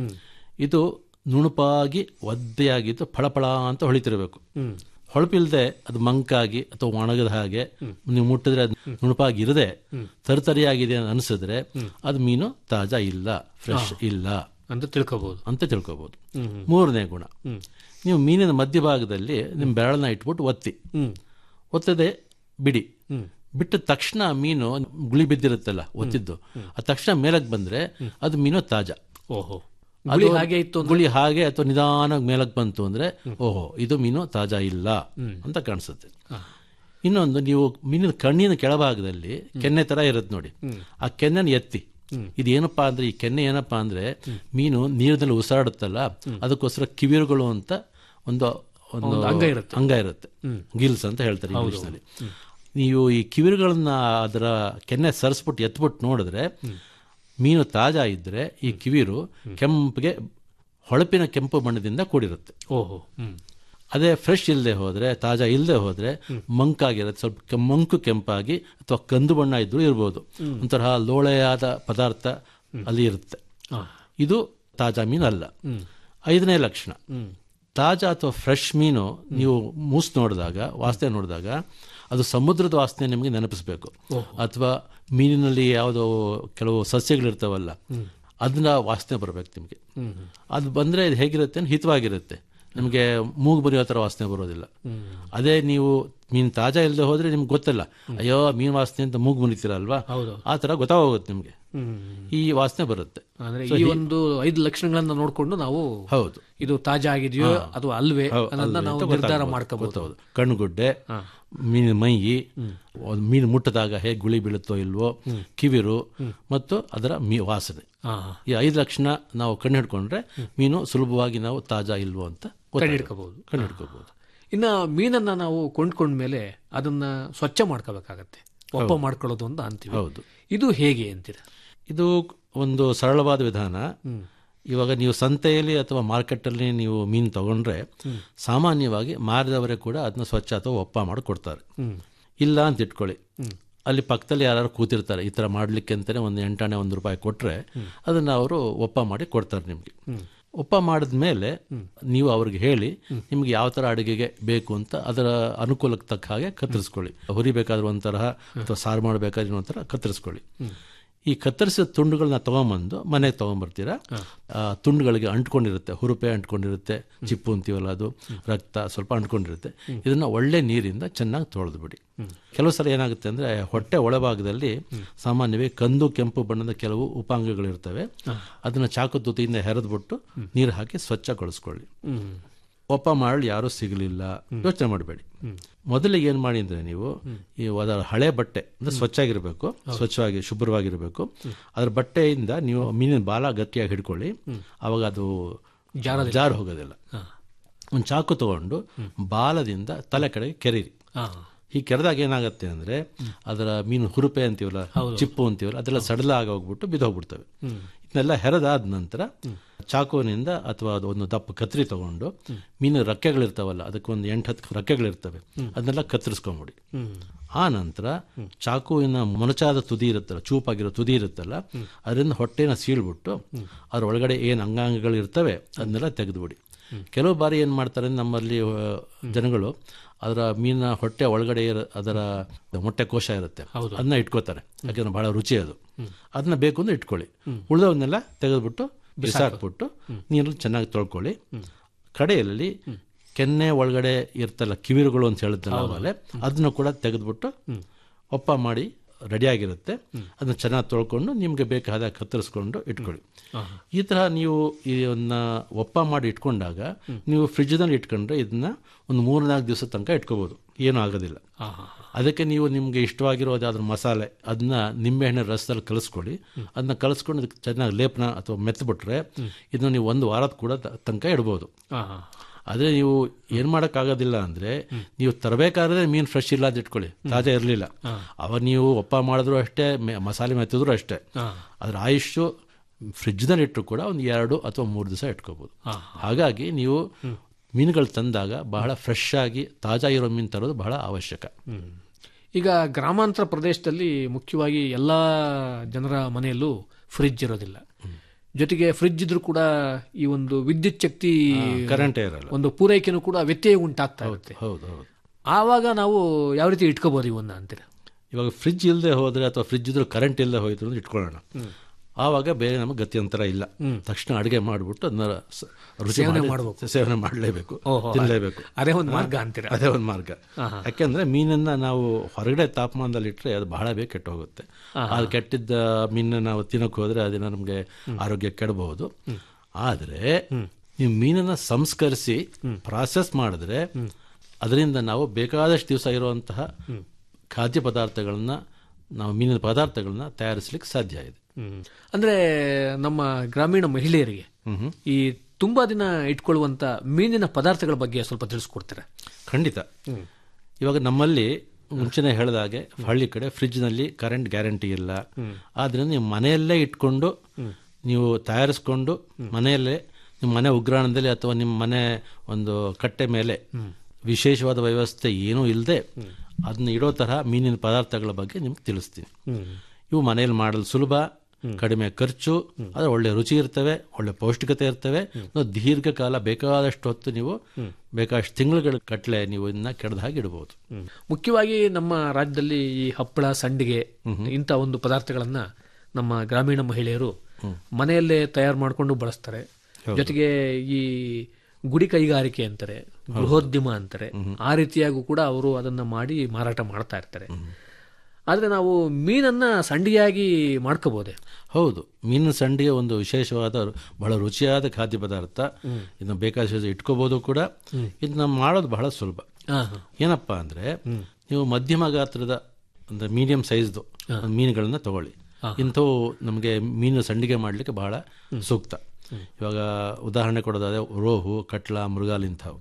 ಇದು ನುಣುಪಾಗಿ ಒದ್ದೆಯಾಗಿದ್ದು ಫಳಫಳ ಅಂತ ಹೊಳಿತಿರಬೇಕು ಹೊಳಪಿಲ್ಲದೆ ಅದು ಮಂಕಾಗಿ ಅಥವಾ ಒಣಗದ ಹಾಗೆ ನೀವು ಮುಟ್ಟಿದ್ರೆ ಅದು ನುಣುಪಾಗಿ ಇರದೆ ತರಿತರಿಯಾಗಿದೆ ಅಂತ ಅನಿಸಿದ್ರೆ ಅದು ಮೀನು ತಾಜಾ ಇಲ್ಲ ಫ್ರೆಶ್ ಇಲ್ಲ ಅಂತ ತಿಳ್ಕೋಬಹುದು ಅಂತ ತಿಳ್ಕೊಬಹುದು ಮೂರನೇ ಗುಣ ನೀವು ಮೀನಿನ ಮಧ್ಯಭಾಗದಲ್ಲಿ ನಿಮ್ಮ ಬೆರಳನ್ನ ಇಟ್ಬಿಟ್ಟು ಒತ್ತಿ ಒತ್ತದೆ ಬಿಡಿ ಬಿಟ್ಟ ತಕ್ಷಣ ಮೀನು ಗುಳಿ ಬಿದ್ದಿರುತ್ತಲ್ಲ ಒತ್ತಿದ್ದು ಆ ತಕ್ಷಣ ಮೇಲಕ್ಕೆ ಬಂದ್ರೆ ಅದು ಮೀನು ತಾಜಾ ಓಹೋ ಅದು ಗುಳಿ ಹಾಗೆ ಇತ್ತು ಅಂದ್ರೆ- ಗುಳಿ ಹಾಗೆ ಅಥವಾ ನಿಧಾನವಾಗಿ ಮೇಲಕ್ಕೆ ಬಂತು ಅಂದ್ರೆ ಓಹೋ ಇದು ಮೀನು ತಾಜಾ ಇಲ್ಲ ಅಂತ ಕಾಣಿಸುತ್ತೆ ಇನ್ನೊಂದು ನೀವು ಮೀನಿನ ಕಣ್ಣಿನ ಕೆಳಭಾಗದಲ್ಲಿ ಕೆನ್ನೆ ತರ ಇರುತ್ತೆ ನೋಡಿ ಆ ಕೆನ್ನೆನ ಎತ್ತಿ ಇದೇನಪ್ಪಾ ಅಂದ್ರೆ ಈ ಕೆನ್ನೆ ಏನಪ್ಪಾ ಅಂದ್ರೆ ಮೀನು ನೀರಿನಲ್ಲಿ ಉಸಿರಾಡುತ್ತಲ್ಲ ಅದಕ್ಕೋಸ್ಕರ ಕಿವಿರುಗಳು ಅಂತ ಒಂದು ಒಂದು ಅಂಗ ಇರುತ್ತೆ. ಅಂಗ ಇರುತ್ತೆ ಗಿಲ್ಸ್ ಅಂತ ಹೇಳ್ತಾರೆ ಇಂಗ್ಲಿಷ್ನಲ್ಲಿ ನೀವು ಈ ಕಿವಿರುಗಳನ್ನ ಅದರ ಕೆನ್ನೆ ಸರಿಸ್ಬಿಟ್ಟು ಎತ್ಬಿಟ್ಟು ನೋಡಿದ್ರೆ ಮೀನು ತಾಜಾ ಇದ್ರೆ ಈ ಕಿವಿರು ಕೆಂಪಿಗೆ ಹೊಳಪಿನ ಕೆಂಪು ಬಣ್ಣದಿಂದ ಕೂಡಿರುತ್ತೆ ಓಹೋ ಹ್ಮ್ ಅದೇ ಫ್ರೆಶ್ ಇಲ್ಲದೆ ಹೋದ್ರೆ ತಾಜಾ ಇಲ್ಲದೆ ಹೋದ್ರೆ ಮಂಕಾಗಿರುತ್ತೆ ಸ್ವಲ್ಪ ಕೆ- ಮಂಕು ಕೆಂಪಾಗಿ ಅಥವಾ ಕಂದು ಬಣ್ಣ ಇದ್ರೂ ಇರ್ಬೋದು ಒಂಥರ ಲೋಳೆಯಾದ ಪದಾರ್ಥ ಅಲ್ಲಿ ಇರುತ್ತೆ ಇದು ತಾಜಾ ಮೀನು ಅಲ್ಲ ಐದನೇ ಲಕ್ಷಣ ತಾಜಾ ಅಥವಾ ಫ್ರೆಶ್ ಮೀನು ನೀವು ಮೂಸ್ ನೋಡಿದಾಗ ವಾಸನೆ ನೋಡಿದಾಗ ಅದು ಸಮುದ್ರದ ವಾಸನೆ ನಿಮಗೆ ನೆನಪಿಸ್ಬೇಕು ಅಥವಾ ಮೀನಿನಲ್ಲಿ ಯಾವುದೋ ಕೆಲವು ಸಸ್ಯಗಳಿರ್ತಾವಲ್ಲ ಅದನ್ನ ವಾಸನೆ ಬರಬೇಕು ನಿಮಗೆ ಅದು ಬಂದ್ರೆ ಇದು ಹೇಗಿರುತ್ತೆ ಅಂದ್ರೆ ಹಿತವಾಗಿರುತ್ತೆ ನಿಮಗೆ ಮೂಗು ಬರೆಯೋ ಥರ ವಾಸನೆ ಬರೋದಿಲ್ಲ ಅದೇ ನೀವು ಮೀನು ತಾಜಾ ಇಲ್ಲದೆ ಹೋದ್ರೆ ನಿಮ್ಗೆ ಗೊತ್ತಲ್ಲ ಅಯ್ಯೋ ಮೀನು ವಾಸನೆ ಅಂತ ಮೂಗು ಮುರಿತೀರಲ್ವಾ ಆ ಥರ ಗೊತ್ತಾಗೋಗುತ್ತೆ ನಿಮಗೆ ಈ ವಾಸನೆ ಬರುತ್ತೆ ಅಂದ್ರೆ ಈ ಒಂದು ಐದು ಲಕ್ಷಣಗಳನ್ನ ನೋಡ್ಕೊಂಡು ನಾವು ಹೌದು ಇದು ತಾಜಾ ಆಗಿದೆಯೋ ಅಥವಾ ಅಲ್ವೇ ಹೌದು, ಅನ್ನೋದನ್ನ ಅಲ್ವೇ ನಾವು ಅಂತ ನಿರ್ಧಾರ ಗೊತ್ತಾಗ್ಬೋದು. ಮಾಡ್ಕೋಬಹುದು ಗೊತ್ತಾಗೋದು. ಕಣ್ಣುಗುಡ್ಡೆ ಮೀನಿನ ಮೈ ಒಂದು ಮೀನು ಮುಟ್ಟಿದಾಗ ಹೇಗೆ ಗುಳಿ ಬೀಳುತ್ತೋ ಇಲ್ವೋ ಕಿವಿರು ಮತ್ತು ಅದರ ಮೀ ವಾಸನೆ ಈ ಐದು ಲಕ್ಷಣ ನಾವು ಕಣ್ಣು ಹಿಡ್ಕೊಂಡ್ರೆ ಮೀನು ಸುಲಭವಾಗಿ ನಾವು ತಾಜಾ ಇಲ್ವೋ ಅಂತ ಗೊತ್ತಾಗುತ್ತೆ. ಹಿಡ್ಕೋಬಹುದು ಕಣ್ಣು ಹಿಡ್ಕೋಬಹುದು ಇನ್ನ ಮೀನನ್ನ ನಾವು ಕೊಂಡ್ಕೊಂಡ್ಮೇಲೆ ಅದನ್ನ ಸ್ವಚ್ಛ ಮಾಡ್ಕೋಬೇಕಾಗತ್ತೆ ಒಪ್ಪ ಮಾಡ್ಕೊಳ್ಳೋದು ಅಂತ ಅಂತೀವಿ ಹೌದು. ಇದು ಹೇಗೆ ಅಂತೀರ ಇದು ಒಂದು ಸರಳವಾದ ವಿಧಾನ ಇವಾಗ ನೀವು ಸಂತೆಯಲ್ಲಿ ಅಥವಾ ಮಾರ್ಕೆಟಲ್ಲಿ ನೀವು ಮೀನು ತಗೊಂಡ್ರೆ ಸಾಮಾನ್ಯವಾಗಿ ಮಾರಿದವರೇ ಕೂಡ ಅದನ್ನ ಸ್ವಚ್ಛ ಅಥವಾ ಒಪ್ಪ ಮಾಡಿ ಕೊಡ್ತಾರೆ ಇಲ್ಲ ಅಂತ ಇಟ್ಕೊಳ್ಳಿ ಅಲ್ಲಿ ಪಕ್ಕದಲ್ಲಿ ಯಾರು ಕೂತಿರ್ತಾರೆ ಈ ಥರ ಮಾಡ್ಲಿಕ್ಕೆ ಅಂತಾನೆ ಒಂದು ಎಂಟಾಣೆ ಒಂದು ರೂಪಾಯಿ ಕೊಟ್ರೆ ಅದನ್ನ ಅವರು ಒಪ್ಪ ಮಾಡಿ ಕೊಡ್ತಾರೆ ನಿಮಗೆ ಒಪ್ಪ ಮಾಡಿದ ಮೇಲೆ ನೀವು ಅವ್ರಿಗೆ ಹೇಳಿ ನಿಮ್ಗೆ ಯಾವ ಥರ ಅಡುಗೆಗೆ ಬೇಕು ಅಂತ ಅದರ ಅನುಕೂಲಕ್ಕೆ ತಕ್ಕ ಹಾಗೆ ಕತ್ತರಿಸ್ಕೊಳ್ಳಿ ಹುರಿಬೇಕಾದ್ರೆ ಒಂಥರ ಅಥವಾ ಸಾರು ಮಾಡಬೇಕಾದ್ರೆ ಒಂಥರ ಕತ್ತರಿಸ್ಕೊಳ್ಳಿ ಈ ಕತ್ತರಿಸಿದ ತುಂಡುಗಳನ್ನ ತಗೊಂಬಂದು ಮನೆಗೆ ತಗೊಂಬರ್ತೀರಾ ಆ ತುಂಡುಗಳಿಗೆ ಅಂಟ್ಕೊಂಡಿರುತ್ತೆ ಹುರುಪೆ ಅಂಟ್ಕೊಂಡಿರುತ್ತೆ ಚಿಪ್ಪು ಅಂತೀವಲ್ಲ ಅದು ರಕ್ತ ಸ್ವಲ್ಪ ಅಂಟ್ಕೊಂಡಿರುತ್ತೆ ಇದನ್ನ ಒಳ್ಳೆ ನೀರಿಂದ ಚೆನ್ನಾಗಿ ತೊಳೆದು ಬಿಡಿ ಕೆಲವು ಸಲ ಏನಾಗುತ್ತೆ ಅಂದ್ರೆ ಹೊಟ್ಟೆ ಒಳಭಾಗದಲ್ಲಿ ಸಾಮಾನ್ಯವಾಗಿ ಕಂದು ಕೆಂಪು ಬಣ್ಣದ ಕೆಲವು ಉಪಾಂಗಗಳಿರ್ತವೆ ಅದನ್ನ ಚಾಕು ತುತಿಯಿಂದ ಹೆರೆದ್ಬಿಟ್ಟು ನೀರು ಹಾಕಿ ಸ್ವಚ್ಛಗೊಳಿಸ್ಕೊಳ್ಳಿ ಒಪ್ಪ ಮಾಡಲು ಯಾರೂ ಸಿಗಲಿಲ್ಲ ಯೋಚನೆ ಮಾಡಬೇಡಿ ಮೊದಲಿಗೆ ಏನು ಮಾಡಿ ಅಂದ್ರೆ ನೀವು ಈ ಅದರ ಹಳೆ ಬಟ್ಟೆ ಅಂದ್ರೆ ಸ್ವಚ್ಛಾಗಿರ್ಬೇಕು ಸ್ವಚ್ಛವಾಗಿ ಶುಭ್ರವಾಗಿರಬೇಕು ಅದರ ಬಟ್ಟೆಯಿಂದ ನೀವು ಮೀನಿನ ಬಾಲ ಗಟ್ಟಿಯಾಗಿ ಹಿಡ್ಕೊಳ್ಳಿ ಅವಾಗ ಅದು ಜಾರು ಹೋಗೋದಿಲ್ಲ ಒಂದು ಚಾಕು ತಗೊಂಡು ಬಾಲದಿಂದ ತಲೆ ಕಡೆಗೆ ಕೆರೀರಿ ಈ ಕೆರೆದಾಗ ಏನಾಗುತ್ತೆ ಅಂದ್ರೆ ಅದರ ಮೀನು ಹುರುಪೆ ಅಂತೀವಲ್ಲ ಚಿಪ್ಪು ಅಂತೀವಲ್ಲ ಅದೆಲ್ಲ ಸಡಲ ಆಗೋಗ್ಬಿಟ್ಟು ಬಿದ್ದೋಗ್ಬಿಡ್ತವೆ ಇದನ್ನೆಲ್ಲ ಹೆರದಾದ ನಂತರ ಚಾಕುವಿನಿಂದ ಅಥವಾ ಅದು ಒಂದು ದಪ್ಪ ಕತ್ರಿ ತಗೊಂಡು ಮೀನು ರೆಕ್ಕೆಗಳಿರ್ತಾವಲ್ಲ ಅದಕ್ಕೊಂದು ಎಂಟು ಹತ್ತು ರೆಕ್ಕೆಗಳಿರ್ತವೆ ಅದನ್ನೆಲ್ಲ ಕತ್ತರಿಸ್ಕೊಂಬಿಡಿ ಆ ನಂತರ ಚಾಕುವಿನ ಮೊನಚಾದ ತುದಿ ಇರುತ್ತಲ್ಲ ಚೂಪಾಗಿರೋ ತುದಿ ಇರುತ್ತಲ್ಲ ಅದರಿಂದ ಹೊಟ್ಟೆನ ಸೀಳ್ಬಿಟ್ಟು ಅದ್ರ ಒಳಗಡೆ ಏನು ಅಂಗಾಂಗಗಳು ಇರ್ತವೆ ಅದನ್ನೆಲ್ಲ ತೆಗೆದುಬಿಡಿ ಕೆಲವು ಬಾರಿ ಏನು ಮಾಡ್ತಾರೆ ನಮ್ಮಲ್ಲಿ ಆ, ಜನಗಳು ಅದರ ಮೀನಿನ ಹೊಟ್ಟೆ ಒಳಗಡೆ ಇರೋ- ಅದರ ಮೊಟ್ಟೆ ಕೋಶ ಇರುತ್ತೆ ಅದನ್ನ ಇಟ್ಕೋತಾರೆ ಯಾಕಂದ್ರೆ ಬಹಳ ರುಚಿ ಅದು ಅದನ್ನ ಬೇಕು ಅಂದ್ರೆ ಇಟ್ಕೊಳ್ಳಿ ಉಳಿದವನ್ನೆಲ್ಲ ತೆಗೆದ್ಬಿಟ್ಟು ಬಿಸಾಕ್ಬಿಟ್ಟು ನೀರಲ್ಲಿ ಚೆನ್ನಾಗಿ ತೊಳ್ಕೊಳ್ಳಿ ಕಡೆಯಲ್ಲಿ ಕೆನ್ನೆ ಒಳಗಡೆ ಇರ್ತಲ್ಲ ಕಿವಿರುಗಳು ಅಂತ ಹೇಳಿದ್ನಲ್ಲ ಆಮೇಲೆ ಅದನ್ನ ಕೂಡ ತೆಗೆದ್ಬಿಟ್ಟು ಒಪ್ಪ ಮಾಡಿ ರೆಡಿಯಾಗಿರುತ್ತೆ ಅದನ್ನ ಚೆನ್ನಾಗಿ ತೊಳ್ಕೊಂಡು ನಿಮ್ಗೆ ಬೇಕಾದ ಕತ್ತರಿಸ್ಕೊಂಡು ಇಟ್ಕೊಳ್ಳಿ ಈ ತರ ನೀವು ಇದನ್ನ ಒಪ್ಪ ಮಾಡಿ ಇಟ್ಕೊಂಡಾಗ ನೀವು ಫ್ರಿಜ್ನಲ್ಲಿ ಇಟ್ಕೊಂಡ್ರೆ ಇದನ್ನ ಒಂದು ಮೂರು ನಾಲ್ಕು ದಿವಸ ತನಕ ಇಟ್ಕೋಬಹುದು ಏನೂ ಆಗೋದಿಲ್ಲ ಅದಕ್ಕೆ ನೀವು ನಿಮ್ಗೆ ಇಷ್ಟವಾಗಿರೋದು ಅದ್ರ ಮಸಾಲೆ ಅದನ್ನ ನಿಂಬೆಹಣ್ಣಿನ ರಸದಲ್ಲಿ ಕಲಿಸ್ಕೊಳ್ಳಿ ಅದನ್ನ ಕಲಿಸ್ಕೊಂಡು ಅದಕ್ಕೆ ಚೆನ್ನಾಗಿ ಲೇಪನ ಅಥವಾ ಮೆತ್ತಬಿಟ್ರೆ ಇದನ್ನ ನೀವು ಒಂದು ವಾರದ ಕೂಡ ತ- ತನಕ ಇಡ್ಬೋದು ಆದ್ರೆ ನೀವು ಏನ್ ಮಾಡೋಕ್ಕಾಗೋದಿಲ್ಲ ಅಂದ್ರೆ ನೀವು ತರಬೇಕಾದ್ರೆ ಮೀನು ಫ್ರೆಶ್ ಇಲ್ಲ ಅಂತ ಇಟ್ಕೊಳ್ಳಿ ತಾಜಾ ಇರಲಿಲ್ಲ ಅವಾಗ ನೀವು ಒಪ್ಪ ಮಾಡಿದ್ರು ಅಷ್ಟೇ ಮೆ- ಮಸಾಲೆ ಮೆತ್ತಿದ್ರು ಅಷ್ಟೇ ಅದ್ರ ಆಯುಷು ಫ್ರಿಜ್ನಲ್ಲಿ ಇಟ್ಟರು ಕೂಡ ಒಂದು ಎರಡು ಅಥವಾ ಮೂರು ದಿವಸ ಇಟ್ಕೋಬೋದು ಹಾಗಾಗಿ ನೀವು ಮೀನುಗಳು ತಂದಾಗ ಬಹಳ ಫ್ರೆಶ್ ಆಗಿ ತಾಜಾ ಇರೋ ಮೀನು ತರೋದು ಬಹಳ ಅವಶ್ಯಕ ಈಗ ಗ್ರಾಮಾಂತರ ಪ್ರದೇಶದಲ್ಲಿ ಮುಖ್ಯವಾಗಿ ಎಲ್ಲ ಜನರ ಮನೆಯಲ್ಲೂ ಫ್ರಿಡ್ಜ್ ಇರೋದಿಲ್ಲ ಜೊತೆಗೆ ಫ್ರಿಡ್ಜ್ ಇದ್ರೂ ಕೂಡ ಈ ಒಂದು ವಿದ್ಯುತ್ ಶಕ್ತಿ ಕರೆಂಟೇ ಇರಲ್ಲ ಒಂದು ಪೂರೈಕೆನೂ ಕೂಡ ವ್ಯತ್ಯಯ ಉಂಟಾಗ್ತಾ ಇರುತ್ತೆ ಹೌದು ಹೌದು ಆವಾಗ ನಾವು ಯಾವ ರೀತಿ ಇಟ್ಕೋಬಹುದು ಇವನ್ನ ಅಂತೀರ ಇವಾಗ ಫ್ರಿಜ್ ಇಲ್ಲದೆ ಹೋದರೆ ಅಥವಾ ಫ್ರಿಜ್ ಇದ್ರೂ ಕರೆಂಟ್ ಇಲ್ಲದೆ ಹೋಯ್ತು ಅಂದ್ರೆ ಇಟ್ಕೊಳ್ಳೋಣ ಆವಾಗ ಬೇರೆ ನಮಗೆ ಗತ್ಯಂತರ ಇಲ್ಲ ತಕ್ಷಣ ಅಡುಗೆ ಮಾಡಿಬಿಟ್ಟು ಅದನ್ನ ಸ- ರುಚಿ ಮಾಡಿ ಸೇವನೆ ಮಾಡಲೇಬೇಕು ತಿನ್ನಲೇಬೇಕು ಅದೇ ಒಂದು ಮಾರ್ಗ ಅಂತೀರ ಅದೇ ಒಂದು ಮಾರ್ಗ ಯಾಕೆಂದ್ರೆ ಮೀನನ್ನ ನಾವು ಹೊರಗಡೆ ತಾಪಮಾನದಲ್ಲಿ ಇಟ್ಟರೆ ಅದು ಬಹಳ ಬೇಗ ಕೆಟ್ಟು ಹೋಗುತ್ತೆ ಅದು ಕೆಟ್ಟಿದ್ದ ಮೀನನ್ನ ನಾವು ತಿನ್ನಕ್ಕೆ ಹೋದ್ರೆ ಅದನ್ನ ನಮಗೆ ಆರೋಗ್ಯ ಕೆಡಬಹುದು ಆದರೆ ನೀವು ಮೀನನ್ನ ಸಂಸ್ಕರಿಸಿ ಪ್ರಾಸೆಸ್ ಮಾಡಿದ್ರೆ ಅದರಿಂದ ನಾವು ಬೇಕಾದಷ್ಟು ದಿವಸ ಇರುವಂತಹ ಖಾದ್ಯ ಪದಾರ್ಥಗಳನ್ನ ನಾವು ಮೀನಿನ ಪದಾರ್ಥಗಳನ್ನ ತಯಾರಿಸ್ಲಿಕ್ಕೆ ಸಾಧ್ಯ ಇದೆ ಹ್ಮ್. ಅಂದ್ರೆ ನಮ್ಮ ಗ್ರಾಮೀಣ ಮಹಿಳೆಯರಿಗೆ ಈ ತುಂಬಾ ದಿನ ಇಟ್ಕೊಳ್ಳುವಂತ ಮೀನಿನ ಪದಾರ್ಥಗಳ ಬಗ್ಗೆ ಸ್ವಲ್ಪ ತಿಳಿಸ್ಕೊಡ್ತೀರಾ ಖಂಡಿತ ಇವಾಗ ನಮ್ಮಲ್ಲಿ ಮುಂಚೆನೆ ಹೇಳಿದಾಗೆ ಹಳ್ಳಿ ಕಡೆ ಫ್ರಿಜ್ನಲ್ಲಿ ಕರೆಂಟ್ ಗ್ಯಾರಂಟಿ ಇಲ್ಲ ಆದ್ರಿಂದ ನೀವು ಮನೆಯಲ್ಲೇ ಇಟ್ಕೊಂಡು ನೀವು ತಯಾರಿಸ್ಕೊಂಡು ಮನೆಯಲ್ಲೇ ನಿಮ್ಮ ಮನೆ ಉಗ್ರಾಣದಲ್ಲಿ ಅಥವಾ ನಿಮ್ಮ ಮನೆ ಒಂದು ಕಟ್ಟೆ ಮೇಲೆ ವಿಶೇಷವಾದ ವ್ಯವಸ್ಥೆ ಏನೂ ಇಲ್ಲದೆ ಅದನ್ನ ಇಡೋ ತರಹ ಮೀನಿನ ಪದಾರ್ಥಗಳ ಬಗ್ಗೆ ನಿಮ್ಗೆ ತಿಳಿಸ್ತೀನಿ ಇವು ಮನೆಯಲ್ಲಿ ಮಾಡಲು ಸುಲಭ ಕಡಿಮೆ ಖರ್ಚು ಆದರೆ ಒಳ್ಳೆ ರುಚಿ ಇರ್ತವೆ ಒಳ್ಳೆ ಪೌಷ್ಟಿಕತೆ ಇರ್ತವೆ ಮತ್ತು ದೀರ್ಘಕಾಲ ಬೇಕಾದಷ್ಟು ಹೊತ್ತು ನೀವು ಬೇಕಾದಷ್ಟು ತಿಂಗಳುಗಳ ಕಟ್ಲೆ ನೀವು ಇದನ್ನ ಕೆಡದ ಹಾಗೆ ಇಡಬಹುದು ಮುಖ್ಯವಾಗಿ ನಮ್ಮ ರಾಜ್ಯದಲ್ಲಿ ಈ ಹಪ್ಪಳ ಸಂಡಿಗೆ ಇಂಥ ಒಂದು ಪದಾರ್ಥಗಳನ್ನ ನಮ್ಮ ಗ್ರಾಮೀಣ ಮಹಿಳೆಯರು ಮನೆಯಲ್ಲೇ ತಯಾರು ಮಾಡಿಕೊಂಡು ಬಳಸ್ತಾರೆ ಜೊತೆಗೆ ಈ ಗುಡಿ ಕೈಗಾರಿಕೆ ಅಂತಾರೆ ಗೃಹೋದ್ಯಮ ಅಂತಾರೆ ಆ ರೀತಿಯಾಗೂ ಕೂಡ ಅವರು ಅದನ್ನ ಮಾಡಿ ಮಾರಾಟ ಮಾಡ್ತಾ ಇರ್ತಾರೆ ಆದ್ರೆ ನಾವು ಮೀನನ್ನ ಸಂಡಿಗೆಯಾಗಿ ಮಾಡ್ಕೋಬಹುದೇ ಹೌದು ಮೀನಿನ ಸಂಡಿಗೆ ಒಂದು ವಿಶೇಷವಾದ ಬಹಳ ರುಚಿಯಾದ ಖಾದ್ಯ ಪದಾರ್ಥ ಇದನ್ನ ಬೇಕಾದಷ್ಟು ಇಟ್ಕೋಬಹುದು ಕೂಡ ಇದನ್ನ ಮಾಡೋದು ಬಹಳ ಸುಲಭ ಏನಪ್ಪ ಅಂದ್ರೆ ನೀವು ಮಧ್ಯಮ ಗಾತ್ರದ ಅಂದ್ರೆ ಮೀಡಿಯಂ ಸೈಜ್ದು ಮೀನುಗಳನ್ನ ತಗೊಳ್ಳಿ ಇಂಥವು ನಮಗೆ ಮೀನು ಸಂಡಿಗೆ ಮಾಡಲಿಕ್ಕೆ ಬಹಳ ಸೂಕ್ತ ಇವಾಗ ಉದಾಹರಣೆ ಕೊಡೋದಾದ್ರೆ ರೋಹು ಕಟ್ಲ ಮೃಗಾಲ್ ಇಂಥವು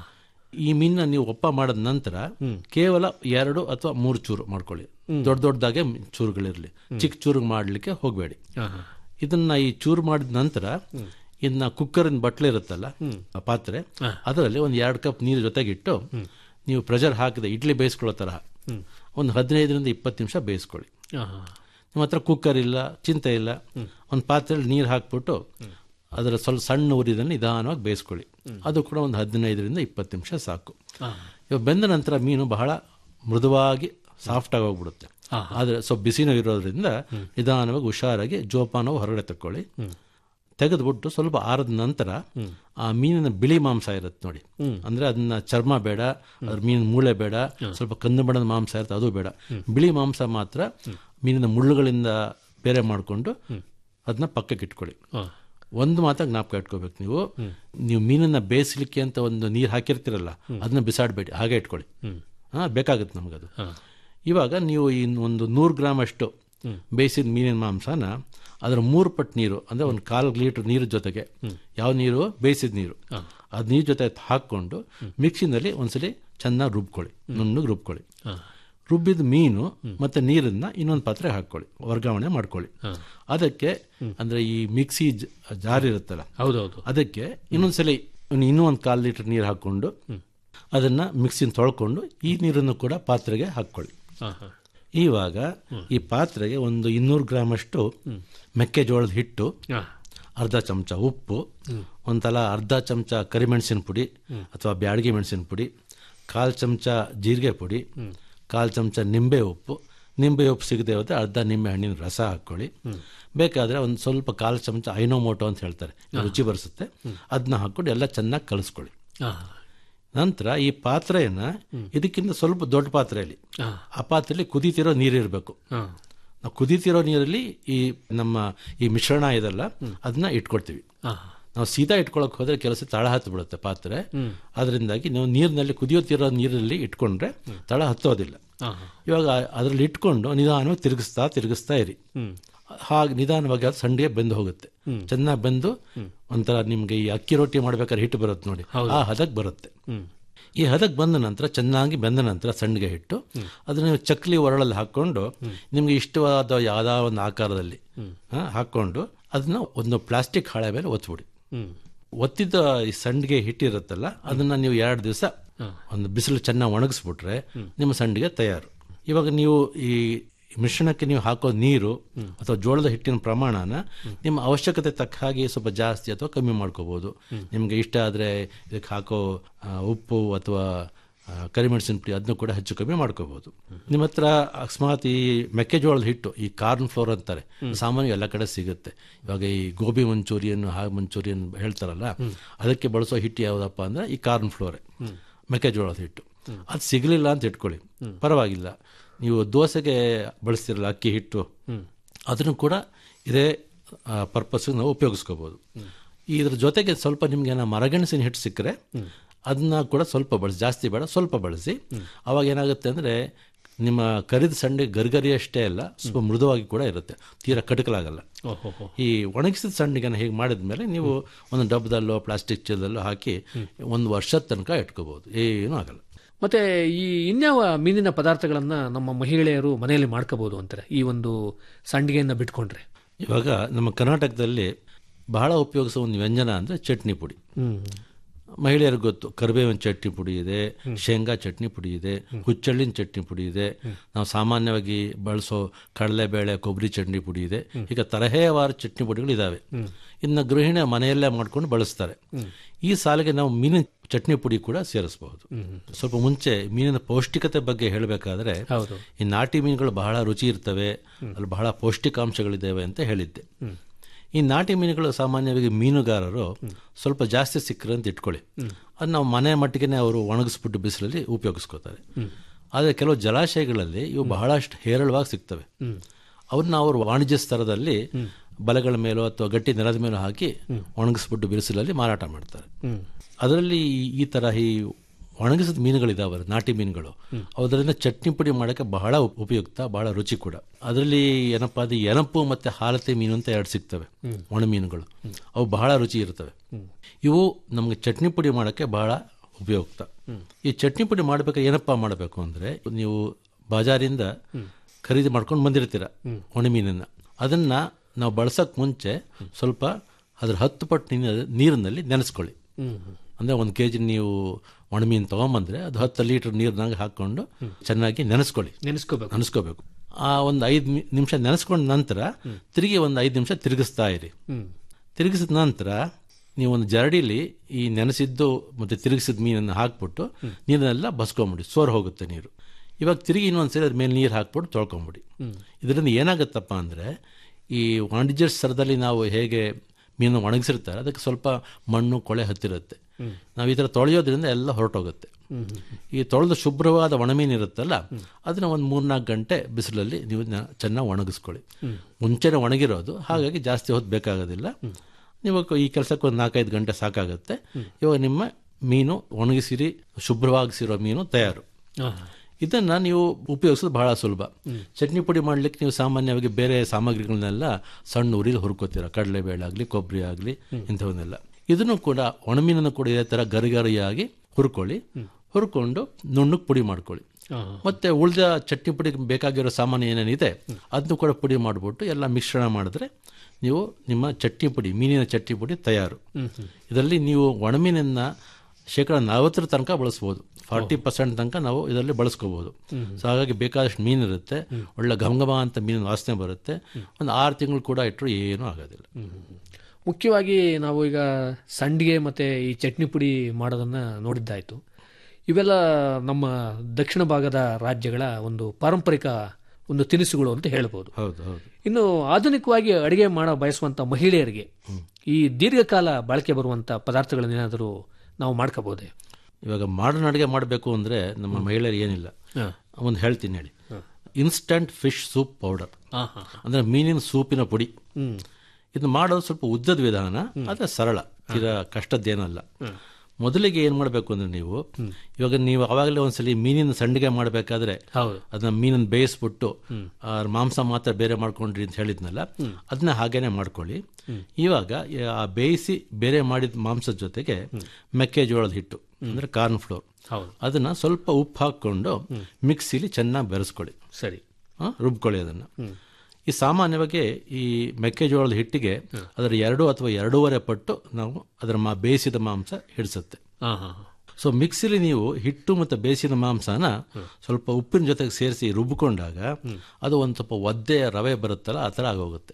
ಈ ಮೀನನ್ನ ನೀವು ಒಪ್ಪ ಮಾಡಿದ ನಂತರ ಕೇವಲ ಎರಡು ಅಥವಾ ಮೂರು ಚೂರು ಮಾಡ್ಕೊಳ್ಳಿ ದೊಡ್ಡ ದೊಡ್ಡದಾಗೆ ಚೂರುಗಳಿರಲಿ ಚಿಕ್ಕ ಚೂರು ಮಾಡಲಿಕ್ಕೆ ಹೋಗಬೇಡಿ ಇದನ್ನ ಈ ಚೂರು ಮಾಡಿದ ನಂತರ ಇನ್ನ ಕುಕ್ಕರಿನ ಬಟ್ಲೆ ಇರುತ್ತಲ್ಲ ಆ ಪಾತ್ರೆ ಅದರಲ್ಲಿ ಒಂದು ಎರಡು ಕಪ್ ನೀರು ಜೊತೆಗಿಟ್ಟು ನೀವು ಪ್ರೆಷರ್ ಹಾಕಿದೆ ಇಡ್ಲಿ ಬೇಯಿಸ್ಕೊಳ್ಳೋ ತರಹ ಒಂದು ಹದಿನೈದರಿಂದ ಇಪ್ಪತ್ತು ನಿಮಿಷ ಬೇಯಿಸ್ಕೊಳ್ಳಿ ನಿಮ್ಮ ಹತ್ರ ಕುಕ್ಕರ್ ಇಲ್ಲ ಚಿಂತೆ ಇಲ್ಲ ಒಂದು ಪಾತ್ರೆಯಲ್ಲಿ ನೀರು ಹಾಕ್ಬಿಟ್ಟು ಅದರ ಸ್ವಲ್ಪ ಸಣ್ಣ ಉರಿದಲ್ಲಿ ನಿಧಾನವಾಗಿ ಬೇಯಿಸ್ಕೊಳ್ಳಿ ಅದು ಕೂಡ ಒಂದು ಹದಿನೈದರಿಂದ ಇಪ್ಪತ್ತು ನಿಮಿಷ ಸಾಕು ಇವಾಗ ಬೆಂದ ನಂತರ ಮೀನು ಬಹಳ ಮೃದುವಾಗಿ ಸಾಫ್ಟ್ ಆಗಿ ಹೋಗ್ಬಿಡುತ್ತೆ ಆದರೆ ಸ್ವಲ್ಪ ಬಿಸಿನೂ ಇರೋದ್ರಿಂದ ನಿಧಾನವಾಗಿ ಹುಷಾರಾಗಿ ಜೋಪಾನವು ಹೊರಗಡೆ ತಕ್ಕೊಳ್ಳಿ ತೆಗೆದ್ಬಿಟ್ಟು ಸ್ವಲ್ಪ ಆರದ ನಂತರ ಆ ಮೀನಿನ ಬಿಳಿ ಮಾಂಸ ಇರುತ್ತೆ ನೋಡಿ ಅಂದ್ರೆ ಅದನ್ನ ಚರ್ಮ ಬೇಡ ಅದ್ರ ಮೀನಿನ ಮೂಳೆ ಬೇಡ ಸ್ವಲ್ಪ ಕಂದು ಬಣ್ಣದ ಮಾಂಸ ಇರುತ್ತೆ ಅದು ಬೇಡ ಬಿಳಿ ಮಾಂಸ ಮಾತ್ರ ಮೀನಿನ ಮುಳ್ಳುಗಳಿಂದ ಬೇರೆ ಮಾಡಿಕೊಂಡು ಅದನ್ನ ಪಕ್ಕಕ್ಕೆ ಇಟ್ಕೊಳ್ಳಿ ಒಂದು ಮಾತ್ರ ಜ್ಞಾಪಕ ಇಟ್ಕೋಬೇಕು ನೀವು ನೀವು ಮೀನನ್ನ ಬೇಯಿಸ್ಲಿಕ್ಕೆ ಅಂತ ಒಂದು ನೀರು ಹಾಕಿರ್ತೀರಲ್ಲ ಅದನ್ನ ಬಿಸಾಡಬೇಡಿ ಹಾಗೆ ಇಟ್ಕೊಳ್ಳಿ ಹಾ ಬೇಕಾಗುತ್ತೆ ನಮಗದು ಇವಾಗ ನೀವು ಈ ಒಂದು ನೂರು ಗ್ರಾಮ್ ಅಷ್ಟು ಬೇಯಿಸಿದ ಮೀನಿನ ಮಾಂಸನ ಅದರ ಮೂರು ಪಟ್ಟು ನೀರು ಅಂದ್ರೆ ಒಂದು ಕಾಲು ಲೀಟರ್ ನೀರು ಜೊತೆಗೆ ಯಾವ ನೀರು ಬೇಯಿಸಿದ ನೀರು ಅದ್ ನೀರು ಜೊತೆ ಹಾಕೊಂಡು ಮಿಕ್ಸಿನಲ್ಲಿ ಒಂದ್ಸಲಿ ಚೆನ್ನಾಗಿ ರುಬ್ಕೊಳ್ಳಿ ನುಣ್ಣಗೆ ರುಬ್ಕೊಳ್ಳಿ ರುಬ್ಬಿದ ಮೀನು ಮತ್ತೆ ನೀರನ್ನ ಇನ್ನೊಂದು ಪಾತ್ರೆ ಹಾಕೊಳ್ಳಿ ವರ್ಗಾವಣೆ ಮಾಡ್ಕೊಳ್ಳಿ ಅದಕ್ಕೆ ಅಂದ್ರೆ ಈ ಮಿಕ್ಸಿ ಜ- ಜಾರ್ ಇರುತ್ತಲ್ಲ ಹೌದೌದು ಅದಕ್ಕೆ ಇನ್ನೊಂದ್ಸಲಿ ಇನ್ನು ಇನ್ನೂ ಒಂದು ಕಾಲು ಲೀಟರ್ ನೀರು ಹಾಕೊಂಡು ಅದನ್ನ ಮಿಕ್ಸಿನ ತೊಳ್ಕೊಂಡು ಈ ನೀರನ್ನು ಕೂಡ ಪಾತ್ರೆಗೆ ಹಾಕೊಳ್ಳಿ ಇವಾಗ ಈ ಪಾತ್ರೆಗೆ ಒಂದು ಇನ್ನೂರು ಗ್ರಾಮ್ ಅಷ್ಟು ಮೆಕ್ಕೆಜೋಳದ ಹಿಟ್ಟು ಅರ್ಧ ಚಮಚ ಉಪ್ಪು ಒಂದಲ ಅರ್ಧ ಚಮಚ ಕರಿಮೆಣಸಿನ ಪುಡಿ ಅಥವಾ ಬ್ಯಾಡಗಿ ಮೆಣಸಿನ ಪುಡಿ ಕಾಲು ಚಮಚ ಜೀರಿಗೆ ಪುಡಿ ಕಾಲು ಚಮಚ ನಿಂಬೆ ಉಪ್ಪು ನಿಂಬೆ ಉಪ್ಪು ಸಿಗದೆ ಹೋದ್ರೆ ಅರ್ಧ ನಿಂಬೆ ಹಣ್ಣಿನ ರಸ ಹಾಕ್ಕೊಳ್ಳಿ ಬೇಕಾದ್ರೆ ಒಂದು ಸ್ವಲ್ಪ ಕಾಲು ಚಮಚ ಐನೋಮೋಟೋ ಅಂತ ಹೇಳ್ತಾರೆ ರುಚಿ ಬರಿಸುತ್ತೆ ಅದನ್ನ ಹಾಕೊಂಡು ಎಲ್ಲ ಚೆನ್ನಾಗಿ ಕಲಿಸ್ಕೊಳ್ಳಿ ನಂತರ ಈ ಪಾತ್ರೆಯನ್ನ ಇದಕ್ಕಿಂತ ಸ್ವಲ್ಪ ದೊಡ್ಡ ಪಾತ್ರೆಯಲ್ಲಿ ಆ ಪಾತ್ರೆಯಲ್ಲಿ ಕುದೀತಿರೋ ನೀರಿರಬೇಕು ನಾವು ಕುದೀತಿರೋ ನೀರಲ್ಲಿ ಈ ನಮ್ಮ ಈ ಮಿಶ್ರಣ ಇದೆಲ್ಲ ಅದನ್ನ ಇಟ್ಕೊಳ್ತೀವಿ ನಾವು ಸೀದಾ ಇಟ್ಕೊಳಕ್ ಹೋದ್ರೆ ಕೆಲಸ ತಳ ಹತ್ತು ಬಿಡುತ್ತೆ ಪಾತ್ರೆ ಅದರಿಂದಾಗಿ ನೀವು ನೀರಿನಲ್ಲಿ ಕುದಿಯುತ್ತಿರೋ ನೀರಲ್ಲಿ ಇಟ್ಕೊಂಡ್ರೆ ತಳ ಹತ್ತೋದಿಲ್ಲ ಇವಾಗ ಅದರಲ್ಲಿ ಇಟ್ಕೊಂಡು ನಿಧಾನವಾಗಿ ತಿರುಗಿಸ್ತಾ ತಿರುಗಿಸ್ತಾ ಇರಿ ಹಾಗೆ ನಿಧಾನವಾಗಿ ಅದು ಸಂಡಿಗೆ ಬೆಂದು ಹೋಗುತ್ತೆ ಚೆನ್ನಾಗಿ ಬೆಂದು ಒಂಥರ ನಿಮ್ಗೆ ಈ ಅಕ್ಕಿ ರೊಟ್ಟಿ ಮಾಡ್ಬೇಕಾದ್ರೆ ಹಿಟ್ಟು ಬರುತ್ತೆ ನೋಡಿ ಆ ಹದಕ್ಕೆ ಬರುತ್ತೆ ಈ ಹದಕ್ಕೆ ಬಂದ ನಂತರ ಚೆನ್ನಾಗಿ ಬೆಂದ ನಂತರ ಸಣ್ಣಗೆ ಹಿಟ್ಟು ಅದನ್ನ ನೀವು ಚಕ್ಲಿ ಒರಳಲ್ಲಿ ಹಾಕೊಂಡು ನಿಮ್ಗೆ ಇಷ್ಟವಾದ ಯಾವ್ದಾ ಒಂದು ಆಕಾರದಲ್ಲಿ ಹಾ, ಹಾಕೊಂಡು ಅದನ್ನ ಒಂದು ಪ್ಲಾಸ್ಟಿಕ್ ಹಾಳೆ ಮೇಲೆ ಒತ್ಬಿಡಿ ಒತ್ತಿದ ಈ ಸಂಡಿಗೆ ಹಿಟ್ಟಿರುತ್ತಲ್ಲ ಅದನ್ನ ನೀವು ಎರಡು ದಿವಸ ಒಂದು ಬಿಸಿಲು ಚೆನ್ನಾಗಿ ಒಣಗಿಸ್ಬಿಟ್ರೆ ನಿಮ್ಮ ಸಂಡಿಗೆ ತಯಾರು ಇವಾಗ ನೀವು ಈ ಮಿಶ್ರಣಕ್ಕೆ ನೀವು ಹಾಕೋ ನೀರು ಅಥವಾ ಜೋಳದ ಹಿಟ್ಟಿನ ಪ್ರಮಾಣನ ನಿಮ್ಮ ಅವಶ್ಯಕತೆ ತಕ್ಕ ಹಾಗೆ ಸ್ವಲ್ಪ ಜಾಸ್ತಿ ಅಥವಾ ಕಮ್ಮಿ ಮಾಡ್ಕೋಬಹುದು ನಿಮ್ಗೆ ಇಷ್ಟ ಆದ್ರೆ ಇದಕ್ಕೆ ಹಾಕೋ ಆ, ಉಪ್ಪು ಅಥವಾ ಆ, ಕರಿಮೆಣಸಿನ ಪುಡಿ ಅದನ್ನು ಕೂಡ ಹೆಚ್ಚು ಕಮ್ಮಿ ಮಾಡ್ಕೋಬಹುದು ನಿಮ್ಮ ಹತ್ರ ಅಕಸ್ಮಾತ್ ಈ ಮೆಕ್ಕೆಜೋಳದ ಹಿಟ್ಟು ಈ ಕಾರ್ನ್ ಫ್ಲೋರ್ ಅಂತಾರೆ ಸಾಮಾನ್ಯ ಎಲ್ಲ ಕಡೆ ಸಿಗುತ್ತೆ ಇವಾಗ ಈ ಗೋಬಿ ಮಂಚೂರಿಯನ್ ಹಾ ಮಂಚೂರಿಯನ್ ಹೇಳ್ತಾರಲ್ಲ ಅದಕ್ಕೆ ಬಳಸೋ ಹಿಟ್ಟು ಯಾವುದಪ್ಪ ಅಂದ್ರೆ ಈ ಕಾರ್ನ್ ಫ್ಲೋರೆ ಮೆಕ್ಕೆಜೋಳದ ಹಿಟ್ಟು ಅದು ಸಿಗಲಿಲ್ಲ ಅಂತ ಇಟ್ಕೊಳ್ಳಿ ಪರವಾಗಿಲ್ಲ ನೀವು ದೋಸೆಗೆ ಬಳಸ್ತಿರಲ್ಲ ಅಕ್ಕಿ ಹಿಟ್ಟು ಅದನ್ನು ಕೂಡ ಇದೇ ಪರ್ಪಸ್ ನಾವು ಉಪಯೋಗಿಸ್ಕೋಬಹುದು ಇದ್ರ ಜೊತೆಗೆ ಸ್ವಲ್ಪ ನಿಮ್ಗೆ ಏನೋ ಮರಗೆಣಸಿನ ಹಿಟ್ಟು ಸಿಕ್ಕರೆ ಅದನ್ನ ಕೂಡ ಸ್ವಲ್ಪ ಬಳಸಿ ಜಾಸ್ತಿ ಬೇಡ ಸ್ವಲ್ಪ ಬಳಸಿ ಅವಾಗ ಏನಾಗುತ್ತೆ ಅಂದರೆ ನಿಮ್ಮ ಕರಿದ ಸಂಡೆ ಗರ್ಗರಿ ಅಷ್ಟೇ ಅಲ್ಲ ಸ್ವಲ್ಪ ಮೃದುವಾಗಿ ಕೂಡ ಇರುತ್ತೆ ತೀರಾ ಕಟಕಲಾಗಲ್ಲ ಓಹೋ ಈ ಒಣಗಿಸಿದ ಸಂಡಿಗೆನ ಹೇಗೆ ಮಾಡಿದ್ಮೇಲೆ ನೀವು ಒಂದು ಡಬ್ಬದಲ್ಲೋ ಪ್ಲಾಸ್ಟಿಕ್ ಚೀಲದಲ್ಲೋ ಹಾಕಿ ಒಂದು ವರ್ಷದ ತನಕ ಇಟ್ಕೋಬಹುದು ಏನೂ ಆಗಲ್ಲ ಮತ್ತೆ ಈ ಇನ್ಯಾವ ಮೀನಿನ ಪದಾರ್ಥಗಳನ್ನ ನಮ್ಮ ಮಹಿಳೆಯರು ಮನೆಯಲ್ಲಿ ಮಾಡ್ಕೋಬಹುದು ಅಂತಾರೆ ಈ ಒಂದು ಸಂಡಿಗೆಯನ್ನ ಬಿಟ್ಕೊಂಡ್ರೆ ಇವಾಗ ನಮ್ಮ ಕರ್ನಾಟಕದಲ್ಲಿ ಬಹಳ ಉಪಯೋಗಿಸೋ ಒಂದು ವ್ಯಂಜನ ಅಂದರೆ ಚಟ್ನಿ ಪುಡಿ ಮಹಿಳೆಯರಿಗೆ ಗೊತ್ತು ಕರಿಬೇವಿನ ಚಟ್ನಿ ಪುಡಿ ಇದೆ ಶೇಂಗಾ ಚಟ್ನಿ ಪುಡಿ ಇದೆ ಹುಚ್ಚಳ್ಳಿನ ಚಟ್ನಿ ಪುಡಿ ಇದೆ ನಾವು ಸಾಮಾನ್ಯವಾಗಿ ಬಳಸೋ ಕಡಲೆಬೇಳೆ ಕೊಬ್ಬರಿ ಚಟ್ನಿ ಪುಡಿ ಇದೆ ಈಗ ತರಹೇವಾರು ಚಟ್ನಿ ಪುಡಿಗಳು ಇದಾವೆ ಇನ್ನು ಗೃಹಿಣಿ ಮನೆಯಲ್ಲೇ ಮಾಡ್ಕೊಂಡು ಬಳಸ್ತಾರೆ ಈ ಸಾಲಿಗೆ ನಾವು ಮೀನಿನ ಚಟ್ನಿ ಪುಡಿ ಕೂಡ ಸೇರಿಸಬಹುದು ಸ್ವಲ್ಪ ಮುಂಚೆ ಮೀನಿನ ಪೌಷ್ಟಿಕತೆ ಬಗ್ಗೆ ಹೇಳಬೇಕಾದ್ರೆ ಹೌದು ಈ ನಾಟಿ ಮೀನುಗಳು ಬಹಳ ರುಚಿ ಇರ್ತವೆ ಅಲ್ಲಿ ಬಹಳ ಪೌಷ್ಟಿಕಾಂಶಗಳಿದ್ದಾವೆ ಅಂತ ಹೇಳಿದ್ದೆ ಈ ನಾಟಿ ಮೀನುಗಳು ಸಾಮಾನ್ಯವಾಗಿ ಮೀನುಗಾರರು ಸ್ವಲ್ಪ ಜಾಸ್ತಿ ಸಿಕ್ಕರೆ ಅಂತ ಇಟ್ಕೊಳ್ಳಿ ಅದು ನಾವು ಮನೆ ಮಟ್ಟಿಗೆ ಅವರು ಒಣಗಿಸ್ಬಿಟ್ಟು ಬಿಸಿಲಲ್ಲಿ ಉಪಯೋಗಿಸ್ಕೋತಾರೆ ಆದರೆ ಕೆಲವು ಜಲಾಶಯಗಳಲ್ಲಿ ಇವು ಬಹಳಷ್ಟು ಹೇರಳವಾಗಿ ಸಿಗ್ತವೆ ಅವನ್ನ ಅವರು ವಾಣಿಜ್ಯ ಸ್ತರದಲ್ಲಿ ಬಲೆಗಳ ಮೇಲೋ ಅಥವಾ ಗಟ್ಟಿ ನೆಲದ ಮೇಲೋ ಹಾಕಿ ಒಣಗಿಸ್ಬಿಟ್ಟು ಬಿಸಿಲಲ್ಲಿ ಮಾರಾಟ ಮಾಡ್ತಾರೆ ಅದರಲ್ಲಿ ಈ- ಈ ತರ ಈ ಒಣಗಿಸಿದ ಮೀನುಗಳಿದಾವಲ್ಲ ನಾಟಿ ಮೀನುಗಳು ಅದರಿಂದ ಚಟ್ನಿ ಪುಡಿ ಮಾಡೋಕ್ಕೆ ಬಹಳ ಉಪ- ಉಪಯುಕ್ತ ಬಹಳ ರುಚಿ ಕೂಡ ಅದರಲ್ಲಿ ಏನಪ್ಪಾ ಅದು ಎನಪು ಮತ್ತೆ ಹಾಲತೆ ಮೀನು ಅಂತ ಎರಡು ಸಿಗ್ತವೆ ಒಣ ಮೀನುಗಳು ಅವು ಬಹಳ ರುಚಿ ಇರ್ತವೆ ಇವು ನಮಗೆ ಚಟ್ನಿ ಪುಡಿ ಮಾಡೋಕ್ಕೆ ಬಹಳ ಉಪಯುಕ್ತ ಈ ಚಟ್ನಿ ಪುಡಿ ಮಾಡಬೇಕಾದ್ರೆ ಏನಪ್ಪಾ ಮಾಡಬೇಕು ಅಂದ್ರೆ ನೀವು ಬಾಜಾರಿಂದ ಖರೀದಿ ಮಾಡ್ಕೊಂಡು ಬಂದಿರ್ತೀರ ಒಣ ಮೀನನ್ನ ಅದನ್ನ ನಾವು ಬಳಸಕ್ ಮುಂಚೆ ಸ್ವಲ್ಪ ಅದ್ರ ಹತ್ತು ಪಟ್ಟು ನೀರಿನ- ನೀರಿನಲ್ಲಿ ನೆನೆಸ್ಕೊಳ್ಳಿ ಅಂದ್ರೆ ಒಂದು ಕೆ ಜಿ ನೀವು ಒಣಮೀನು ತಗೊಂಬಂದ್ರೆ ಅದು ಹತ್ತು ಲೀಟರ್ ನೀರಿನಾಗ ಹಾಕೊಂಡು ಚೆನ್ನಾಗಿ ನೆನೆಸ್ಕೊಳ್ಳಿ ನೆನೆಸ್ಕೋಬೇಕು ನೆನೆಸ್ಕೋಬೇಕು ಆ ಒಂದು ಐದು ನಿಮಿಷ ನೆನೆಸ್ಕೊಂಡ ನಂತರ ತಿರುಗಿ ಒಂದು ಐದು ನಿಮಿಷ ತಿರುಗಿಸ್ತಾ ಇರಿ ತಿರುಗಿಸಿದ ನಂತರ ನೀವು ಒಂದು ಜರಡಿಲಿ ಈ ನೆನೆಸಿದ್ದು ಮತ್ತೆ ತಿರುಗಿಸಿದ ಮೀನನ್ನು ಹಾಕ್ಬಿಟ್ಟು ನೀರನ್ನೆಲ್ಲ ಬಸ್ಕೊಂಬಿಡಿ ಸೋರ್ ಹೋಗುತ್ತೆ ನೀರು ಇವಾಗ ತಿರುಗಿ ಇನ್ನೊಂದ್ಸರಿ ಅದ್ರ ಮೇಲೆ ನೀರು ಹಾಕ್ಬಿಟ್ಟು ತೊಳ್ಕೊಂಬಿಡಿ ಇದರಿಂದ ಏನಾಗುತ್ತಪ್ಪ ಅಂದ್ರೆ ಈ ವಾಣಿಜ್ಯ ಸ್ತರದಲ್ಲಿ ನಾವು ಹೇಗೆ ಮೀನು ಒಣಗಿಸಿರ್ತಾರೆ ಅದಕ್ಕೆ ಸ್ವಲ್ಪ ಮಣ್ಣು ಕೊಳೆ ಹತ್ತಿರುತ್ತೆ ನಾವು ಈ ಥರ ತೊಳೆಯೋದ್ರಿಂದ ಎಲ್ಲ ಹೊರಟೋಗುತ್ತೆ ಈ ತೊಳೆದ ಶುಭ್ರವಾದ ಒಣಮೀನು ಇರುತ್ತಲ್ಲ ಅದನ್ನ ಒಂದು ಮೂರ್ನಾಲ್ಕು ಗಂಟೆ ಬಿಸಿಲಲ್ಲಿ ನೀವು ನ- ಚೆನ್ನಾಗಿ ಒಣಗಿಸ್ಕೊಳ್ಳಿ ಮುಂಚೆನೆ ಒಣಗಿರೋದು ಹಾಗಾಗಿ ಜಾಸ್ತಿ ಹೊತ್ತು ಬೇಕಾಗೋದಿಲ್ಲ ನೀವು ಈ ಕೆಲಸಕ್ಕೆ ಒಂದು ನಾಲ್ಕೈದು ಗಂಟೆ ಸಾಕಾಗುತ್ತೆ ಇವಾಗ ನಿಮ್ಮ ಮೀನು ಒಣಗಿಸಿರಿ ಶುಭ್ರವಾಗಿಸಿರೋ ಮೀನು ತಯಾರು ಇದನ್ನ ನೀವು ಉಪಯೋಗಿಸೋದು ಬಹಳ ಸುಲಭ ಚಟ್ನಿ ಪುಡಿ ಮಾಡ್ಲಿಕ್ಕೆ ನೀವು ಸಾಮಾನ್ಯವಾಗಿ ಬೇರೆ ಸಾಮಗ್ರಿಗಳನ್ನೆಲ್ಲ ಸಣ್ಣ ಉರಿಲಿ ಹುರ್ಕೋತೀರ ಕಡಲೆಬೇಳೆ ಆಗಲಿ ಕೊಬ್ಬರಿ ಆಗಲಿ ಇಂಥವನ್ನೆಲ್ಲ ಇದನ್ನು ಕೂಡ ಒಣಮೀನನ್ನು ಕೂಡ ಇದೇ ಥರ ಗರಿಗರಿಯಾಗಿ ಹುರ್ಕೊಳ್ಳಿ ಹುರ್ಕೊಂಡು ನುಣ್ಣಗೆ ಪುಡಿ ಮಾಡ್ಕೊಳ್ಳಿ ಮತ್ತೆ ಉಳಿದ ಚಟ್ನಿ ಪುಡಿ ಬೇಕಾಗಿರೋ ಸಾಮಾನು ಏನೇನಿದೆ ಅದನ್ನು ಕೂಡ ಪುಡಿ ಮಾಡಿಬಿಟ್ಟು ಎಲ್ಲ ಮಿಶ್ರಣ ಮಾಡಿದ್ರೆ ನೀವು ನಿಮ್ಮ ಚಟ್ನಿ ಪುಡಿ ಮೀನಿನ ಚಟ್ನಿ ಪುಡಿ ತಯಾರು ಇದರಲ್ಲಿ ನೀವು ಒಣಮೀನನ್ನ ಶೇಕಡ ನಲವತ್ತರ ತನಕ ಬಳಸ್ಬೋದು ಫಾರ್ಟಿ ಪರ್ಸೆಂಟ್ ತನಕ ನಾವು ಇದರಲ್ಲಿ ಬಳಸ್ಕೋಬಹುದು ಸೊ ಹಾಗಾಗಿ ಬೇಕಾದಷ್ಟು ಮೀನು ಇರುತ್ತೆ ಒಳ್ಳೆ ಘಮಘಮ ಅಂತ ಮೀನಿನ ವಾಸನೆ ಬರುತ್ತೆ ಒಂದು ಆರು ತಿಂಗಳು ಕೂಡ ಇಟ್ಟರು ಏನೂ ಆಗೋದಿಲ್ಲ ಮುಖ್ಯವಾಗಿ ನಾವು ಈಗ ಸಂಡಿಗೆ ಮತ್ತೆ ಈ ಚಟ್ನಿ ಪುಡಿ ಮಾಡೋದನ್ನ ನೋಡಿದ್ದಾಯ್ತು ಇವೆಲ್ಲ ನಮ್ಮ ದಕ್ಷಿಣ ಭಾಗದ ರಾಜ್ಯಗಳ ಒಂದು ಪಾರಂಪರಿಕ ಒಂದು ತಿನಿಸುಗಳು ಅಂತ ಹೇಳ್ಬೋದು ಹೌದು ಹೌದು ಇನ್ನು ಆಧುನಿಕವಾಗಿ ಅಡಿಗೆ ಮಾಡೋ ಬಯಸುವಂತ ಮಹಿಳೆಯರಿಗೆ ಈ ದೀರ್ಘಕಾಲ ಬಳಕೆ ಬರುವಂತ ಪದಾರ್ಥಗಳನ್ನೇನಾದರೂ ನಾವು ಮಾಡ್ಕೋಬಹುದೇ ಇವಾಗ ಮಾಡರ್ನ್ ಅಡುಗೆ ಮಾಡಬೇಕು ಅಂದ್ರೆ ನಮ್ಮ ಮಹಿಳೆಯರು ಏನಿಲ್ಲ ಒಂದು ಹೇಳ್ತೀನಿ ಹೇಳಿ ಇನ್ಸ್ಟಂಟ್ ಫಿಶ್ ಸೂಪ್ ಪೌಡರ್ ಅಂದ್ರೆ ಮೀನಿನ ಸೂಪಿನ ಪುಡಿ ಇದು ಮಾಡೋದು ಸ್ವಲ್ಪ ಉದ್ದದ ವಿಧಾನ ಆದರೆ ಸರಳ ತೀರಾ ಕಷ್ಟದ್ದೇನಲ್ಲ ಮೊದಲಿಗೆ ಏನ್ ಮಾಡಬೇಕು ಅಂದ್ರೆ ನೀವು ಇವಾಗ ನೀವು ಅವಾಗಲೇ ಒಂದ್ಸಲಿ ಮೀನಿನ ಸಂಡಿಗೆ ಮಾಡಬೇಕಾದ್ರೆ ಹೌದು ಅದನ್ನ ಮೀನನ್ನು ಬೇಯಿಸ್ಬಿಟ್ಟು ಆ ಮಾಂಸ ಮಾತ್ರ ಬೇರೆ ಮಾಡ್ಕೊಂಡ್ರಿ ಅಂತ ಹೇಳಿದ್ನಲ್ಲ ಅದನ್ನ ಹಾಗೇನೆ ಮಾಡ್ಕೊಳ್ಳಿ ಇವಾಗ ಆ ಬೇಯಿಸಿ ಬೇರೆ ಮಾಡಿದ ಮಾಂಸದ ಜೊತೆಗೆ ಮೆಕ್ಕೆಜೋಳದ ಹಿಟ್ಟು ಅಂದ್ರೆ ಕಾರ್ನ್ ಫ್ಲೋರ್ ಹೌದು ಅದನ್ನ ಸ್ವಲ್ಪ ಉಪ್ಪು ಹಾಕೊಂಡು ಮಿಕ್ಸಿಲಿ ಚೆನ್ನಾಗಿ ಬೆರೆಸ್ಕೊಳ್ಳಿ ಸರಿ ಆ, ರುಬ್ಕೊಳ್ಳಿ ಅದನ್ನು ಈ ಸಾಮಾನ್ಯವಾಗಿ ಈ ಮೆಕ್ಕೆಜೋಳದ ಹಿಟ್ಟಿಗೆ ಅದರ ಎರಡು ಅಥವಾ ಎರಡೂವರೆ ಪಟ್ಟು ನಾವು ಅದರ ಮಾ ಬೇಯಿಸಿದ ಮಾಂಸ ಹಿಡಿಸುತ್ತೆ ಹಾ ಹಾ ಸೊ ಮಿಕ್ಸಿಲಿ ನೀವು ಹಿಟ್ಟು ಮತ್ತು ಬೇಯಿಸಿದ ಮಾಂಸನ ಸ್ವಲ್ಪ ಉಪ್ಪಿನ ಜೊತೆಗೆ ಸೇರಿಸಿ ರುಬ್ಬಿಕೊಂಡಾಗ ಅದು ಒಂದು ಸ್ವಲ್ಪ ಒದ್ದೆ ರವೆ ಬರುತ್ತಲ್ಲ ಆ ಥರ ಆಗೋಗುತ್ತೆ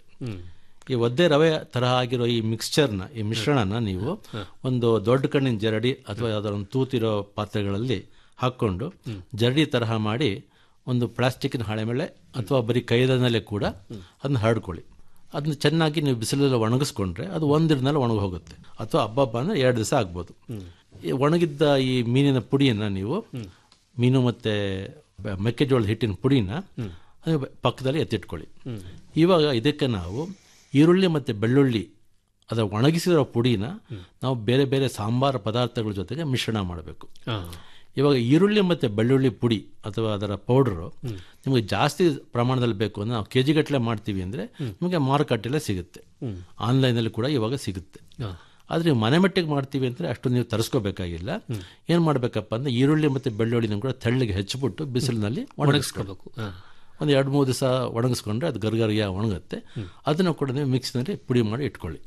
ಈ ಒದ್ದೆ ರವೆ ತರಹ ಆಗಿರೋ ಈ ಮಿಕ್ಸ್ಚರ್ನ ಈ ಮಿಶ್ರಣನ ನೀವು ಒಂದು ದೊಡ್ಡ ಕಣ್ಣಿನ ಜರಡಿ ಅಥವಾ ಯಾವ್ದಾದ್ರು ಒಂದು ತೂತಿರೋ ಪಾತ್ರೆಗಳಲ್ಲಿ ಹಾಕ್ಕೊಂಡು ಜರಡಿ ತರಹ ಮಾಡಿ ಒಂದು ಪ್ಲಾಸ್ಟಿಕ್ನ ಹಾಳೆ ಮೇಲೆ ಅಥವಾ ಬರೀ ಕೈದನಲ್ಲೇ ಕೂಡ ಅದನ್ನ ಹರಡ್ಕೊಳ್ಳಿ ಅದನ್ನ ಚೆನ್ನಾಗಿ ನೀವು ಬಿಸಿಲಲ್ಲಿ ಒಣಗಿಸ್ಕೊಂಡ್ರೆ ಅದು ಒಂದು ದಿನದಲ್ಲಿ ಒಣಗಿ ಹೋಗುತ್ತೆ ಅಥವಾ ಹಬ್ಬ ಅಂದ್ರೆ ಎರಡು ದಿವಸ ಆಗ್ಬೋದು ಈ ಒಣಗಿದ್ದ ಈ ಮೀನಿನ ಪುಡಿಯನ್ನು ನೀವು ಮೀನು ಮತ್ತು ಬ- ಮೆಕ್ಕೆಜೋಳದ ಹಿಟ್ಟಿನ ಪುಡಿನ ಅದು ಪಕ್ಕದಲ್ಲಿ ಎತ್ತಿಟ್ಕೊಳ್ಳಿ ಇವಾಗ ಇದಕ್ಕೆ ನಾವು ಈರುಳ್ಳಿ ಮತ್ತು ಬೆಳ್ಳುಳ್ಳಿ ಅದರ ಒಣಗಿಸಿರೋ ಪುಡಿನ ನಾವು ಬೇರೆ ಬೇರೆ ಸಾಂಬಾರು ಪದಾರ್ಥಗಳ ಜೊತೆಗೆ ಮಿಶ್ರಣ ಮಾಡಬೇಕು ಹಾ ಇವಾಗ ಈರುಳ್ಳಿ ಮತ್ತು ಬೆಳ್ಳುಳ್ಳಿ ಪುಡಿ ಅಥವಾ ಅದರ ಪೌಡರು ನಿಮಗೆ ಜಾಸ್ತಿ ಪ್ರಮಾಣದಲ್ಲಿ ಬೇಕು ಅಂದ್ರೆ ನಾವು ಕೆ ಜಿಗಟ್ಟಲೆ ಮಾಡ್ತೀವಿ ಅಂದರೆ ನಿಮಗೆ ಮಾರುಕಟ್ಟೆಲ್ಲೇ ಸಿಗುತ್ತೆ ಆನ್ಲೈನಲ್ಲಿ ಕೂಡ ಇವಾಗ ಸಿಗುತ್ತೆ ಹಾ. ಆದರೆ ನೀವು ಮನೆ ಮಟ್ಟಿಗೆ ಮಾಡ್ತೀವಿ ಅಂದರೆ ಅಷ್ಟು ನೀವು ತರಿಸ್ಕೋಬೇಕಾಗಿಲ್ಲ ಏನು ಮಾಡಬೇಕಪ್ಪ ಅಂದರೆ ಈರುಳ್ಳಿ ಮತ್ತು ಬೆಳ್ಳುಳ್ಳಿನ ಕೂಡ ತೆಳ್ಳಗೆ ಹೆಚ್ಚಿಬಿಟ್ಟು ಬಿಸಿಲಿನಲ್ಲಿ ಒಣಗಿಸ್ಕೋಬೇಕು ಒಣಗಿಸ್ಕೋಬೇಕು ಹಾ ಒಂದು ಎರಡು ಮೂರು ದಿವಸ ಒಣಗಿಸ್ಕೊಂಡ್ರೆ ಅದು ಗರ್ಗರಿಯ ಒಣಗುತ್ತೆ ಅದನ್ನು ಕೂಡ ನೀವು ಮಿಕ್ಸಿನಲ್ಲಿ ಪುಡಿ ಮಾಡಿ ಇಟ್ಕೊಳ್ಳಿ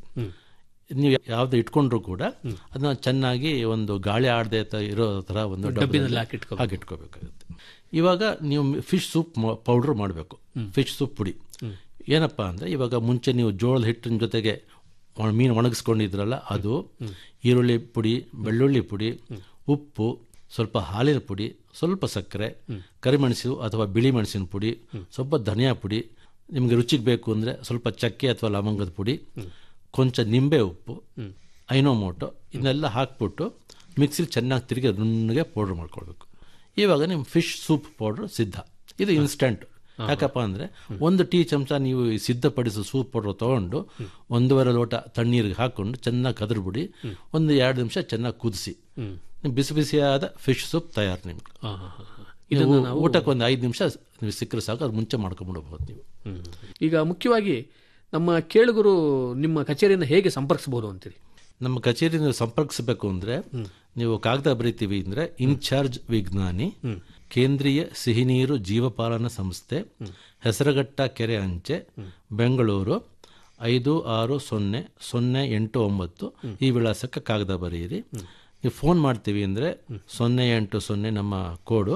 ನೀವು ಯಾವ್ದು ಇಟ್ಕೊಂಡ್ರು ಕೂಡ ಅದನ್ನ ಚೆನ್ನಾಗಿ ಒಂದು ಗಾಳಿ ಆಡದೆ ಇರೋ ಥರ ಒಂದು ಡಬ್ಬಿನಲ್ಲಿ ಹಾಕಿಟ್ಕೋಬೇಕು. ಹಾಕಿ ಇಟ್ಕೋಬೇಕಾಗುತ್ತೆ ಇವಾಗ ನೀವು ಫಿಶ್ ಸೂಪ್ ಪೌಡರ್ ಮಾಡಬೇಕು ಫಿಶ್ ಸೂಪ್ ಪುಡಿ ಏನಪ್ಪ ಅಂದರೆ ಇವಾಗ ಮುಂಚೆ ನೀವು ಜೋಳದ ಹಿಟ್ಟಿನ ಜೊತೆಗೆ ಒಣ- ಮೀನು ಒಣಗಿಸ್ಕೊಂಡಿದ್ರಲ್ಲ ಅದು ಈರುಳ್ಳಿ ಪುಡಿ ಬೆಳ್ಳುಳ್ಳಿ ಪುಡಿ ಉಪ್ಪು ಸ್ವಲ್ಪ ಹಾಲಿನ ಪುಡಿ ಸ್ವಲ್ಪ ಸಕ್ಕರೆ ಕರಿಮೆಣಸು ಅಥವಾ ಬಿಳಿ ಮೆಣಸಿನ ಪುಡಿ ಸ್ವಲ್ಪ ಧನಿಯಾ ಪುಡಿ ನಿಮಗೆ ರುಚಿಗೆ ಬೇಕು ಅಂದರೆ ಸ್ವಲ್ಪ ಚಕ್ಕೆ ಅಥವಾ ಲವಂಗದ ಪುಡಿ ಕೊಂಚ ನಿಂಬೆ ಉಪ್ಪು ಐನೋಮೋಟೊ ಇದನ್ನೆಲ್ಲ ಹಾಕ್ಬಿಟ್ಟು ಮಿಕ್ಸಿಲಿ ಚೆನ್ನಾಗಿ ತಿರುಗಿ ನುಣ್ಣಗೆ ಪೌಡ್ರ್ ಮಾಡ್ಕೊಳ್ಬೇಕು ಇವಾಗ ನಿಮ್ಮ ಫಿಶ್ ಸೂಪ್ ಪೌಡ್ರ್ ಸಿದ್ಧ ಇದು ಇನ್ಸ್ಟಂಟ್ ಯಾಕಪ್ಪ ಅಂದರೆ ಒಂದು ಟೀ ಚಮಚ ನೀವು ಈ ಸಿದ್ಧಪಡಿಸೋ ಸೂಪ್ ಪೌಡ್ರ್ ತೊಗೊಂಡು ಒಂದೂವರೆ ಲೋಟ ತಣ್ಣೀರಿಗೆ ಹಾಕ್ಕೊಂಡು ಚೆನ್ನಾಗಿ ಕದರ್ಬಿಡಿ ಒಂದು ಎರಡು ನಿಮಿಷ ಚೆನ್ನಾಗಿ ಕುದಿಸಿ ನಿಮ್ ಬಿಸಿ ಬಿಸಿಯಾದ ಫಿಶ್ ಸೂಪ್ ತಯಾರು ನಿಮ್ಗೆ ಹಾ ಹಾ ಹಾ ಹಾ. ನೀವು ಊಟಕ್ಕೆ ಒಂದು ಐದು ನಿಮಿಷ ನೀವು ಸಿಕ್ಕರೆ ಸಾಕು ಅದು ಮುಂಚೆ ಮಾಡ್ಕೊಂಡ್ಬಿಡ್ಬೋದು ನೀವು ಹ್ಮ್. ಈಗ ಮುಖ್ಯವಾಗಿ ನಮ್ಮ ಕೇಳುಗರು ನಿಮ್ಮ ಕಚೇರಿಯನ್ನು ಹೇಗೆ ಸಂಪರ್ಕಿಸಬಹುದು ಅಂತೀರಿ ನಮ್ಮ ಕಚೇರಿ ನೀವು ಸಂಪರ್ಕಿಸಬೇಕು ಅಂದ್ರೆ ನೀವು ಕಾಗದ ಬರೀತೀವಿ ಅಂದ್ರೆ ಇನ್ಚಾರ್ಜ್ ವಿಜ್ಞಾನಿ ಕೇಂದ್ರೀಯ ಸಿಹಿನೀರು ಜೀವಪಾಲನಾ ಸಂಸ್ಥೆ ಹೆಸರಘಟ್ಟ ಕೆರೆ ಅಂಚೆ ಬೆಂಗಳೂರು ಐದು ಆರು ಸೊನ್ನೆ ಸೊನ್ನೆ ಎಂಟು ಒಂಬತ್ತು ಈ ವಿಳಾಸಕ್ಕೆ ಕಾಗದ ಬರೆಯಿರಿ ನೀವು ಫೋನ್ ಮಾಡ್ತೀವಿ ಅಂದರೆ ಸೊನ್ನೆ ಎಂಟು ಸೊನ್ನೆ ನಮ್ಮ ಕೋಡು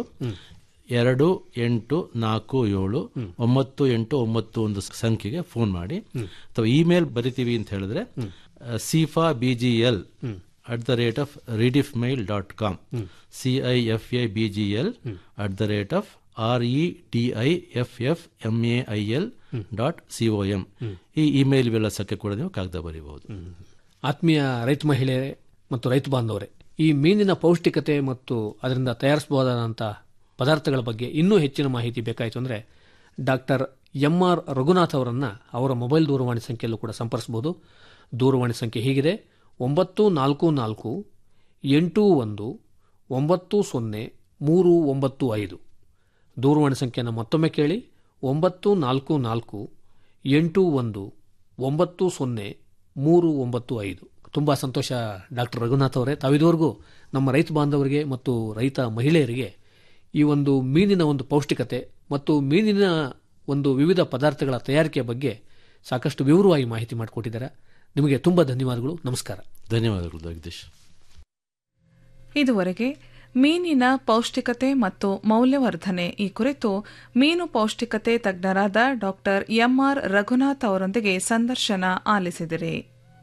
ಎರಡು ಎಂಟು ನಾಲ್ಕು ಏಳು ಒಂಬತ್ತು ಎಂಟು ಒಂಬತ್ತು ಒಂದು ಸಂಖ್ಯೆಗೆ ಫೋನ್ ಮಾಡಿ ಅಥವಾ ಇಮೇಲ್ ಬರಿತೀವಿ ಅಂತ ಹೇಳಿದ್ರೆ ಸಿಫಾ B G L at the rate of Rediff mail dot com C I F A B G L at the rate of R E D I F F M A I L dot C O M ಈ email ವಿಳಾಸಕ್ಕೆ ಕೂಡ ನೀವು ಕಾಗದ ಬರೀಬಹುದು ಆತ್ಮೀಯ ರೈತ ಮಹಿಳೆಯರೇ ಮತ್ತು ರೈತ ಬಾಂಧವರೇ ಈ ಮೀನಿನ ಪೌಷ್ಟಿಕತೆ ಮತ್ತು ಅದರಿಂದ ತಯಾರಿಸಬಹುದಾದಂಥ ಪದಾರ್ಥಗಳ ಬಗ್ಗೆ ಇನ್ನೂ ಹೆಚ್ಚಿನ ಮಾಹಿತಿ ಬೇಕಾಯಿತು ಅಂದರೆ ಡಾಕ್ಟರ್ ಎಂ ಆರ್ ರಘುನಾಥ್ ಅವರನ್ನು ಅವರ ಮೊಬೈಲ್ ದೂರವಾಣಿ ಸಂಖ್ಯೆಯಲ್ಲೂ ಕೂಡ ಸಂಪರ್ಸಬಹುದು ದೂರವಾಣಿ ಸಂಖ್ಯೆ ಹೀಗಿದೆ ಒಂಬತ್ತು ನಾಲ್ಕು ನಾಲ್ಕು ಎಂಟು ಒಂದು ಒಂಬತ್ತು ಸೊನ್ನೆ ಮೂರು ಒಂಬತ್ತು ಐದು ದೂರವಾಣಿ ಸಂಖ್ಯೆಯನ್ನು ಮತ್ತೊಮ್ಮೆ ಕೇಳಿ ಒಂಬತ್ತು ನಾಲ್ಕು ನಾಲ್ಕು ಎಂಟು ಒಂದು ಒಂಬತ್ತು ಸೊನ್ನೆ ಮೂರು ಒಂಬತ್ತು ಐದು ತುಂಬ ಸಂತೋಷ ಡಾಕ್ಟರ್ ರಘುನಾಥ್ ಅವರೇ ತಾವಿದುವರೆಗೂ ನಮ್ಮ ರೈತ ಬಾಂಧವರಿಗೆ ಮತ್ತು ರೈತ ಮಹಿಳೆಯರಿಗೆ ಈ ಒಂದು ಮೀನಿನ ಒಂದು ಪೌಷ್ಟಿಕತೆ ಮತ್ತು ಮೀನಿನ ಒಂದು ವಿವಿಧ ಪದಾರ್ಥಗಳ ತಯಾರಿಕೆಯ ಬಗ್ಗೆ ಸಾಕಷ್ಟು ವಿವರವಾಗಿ ಮಾಹಿತಿ ಮಾಡಿಕೊಟ್ಟಿದ್ದಾರೆ ನಿಮಗೆ ತುಂಬ ಧನ್ಯವಾದಗಳು ನಮಸ್ಕಾರ ಧನ್ಯವಾದಗಳು ಜಗದೀಶ್ ಇದುವರೆಗೆ ಮೀನಿನ ಪೌಷ್ಟಿಕತೆ ಮತ್ತು ಮೌಲ್ಯವರ್ಧನೆ ಈ ಕುರಿತು ಮೀನು ಪೌಷ್ಟಿಕತೆ ತಜ್ಞರಾದ ಡಾಕ್ಟರ್ ಎಂಆರ್ ರಘುನಾಥ್ ಅವರೊಂದಿಗೆ ಸಂದರ್ಶನ ಆಲಿಸಿದಿರಿ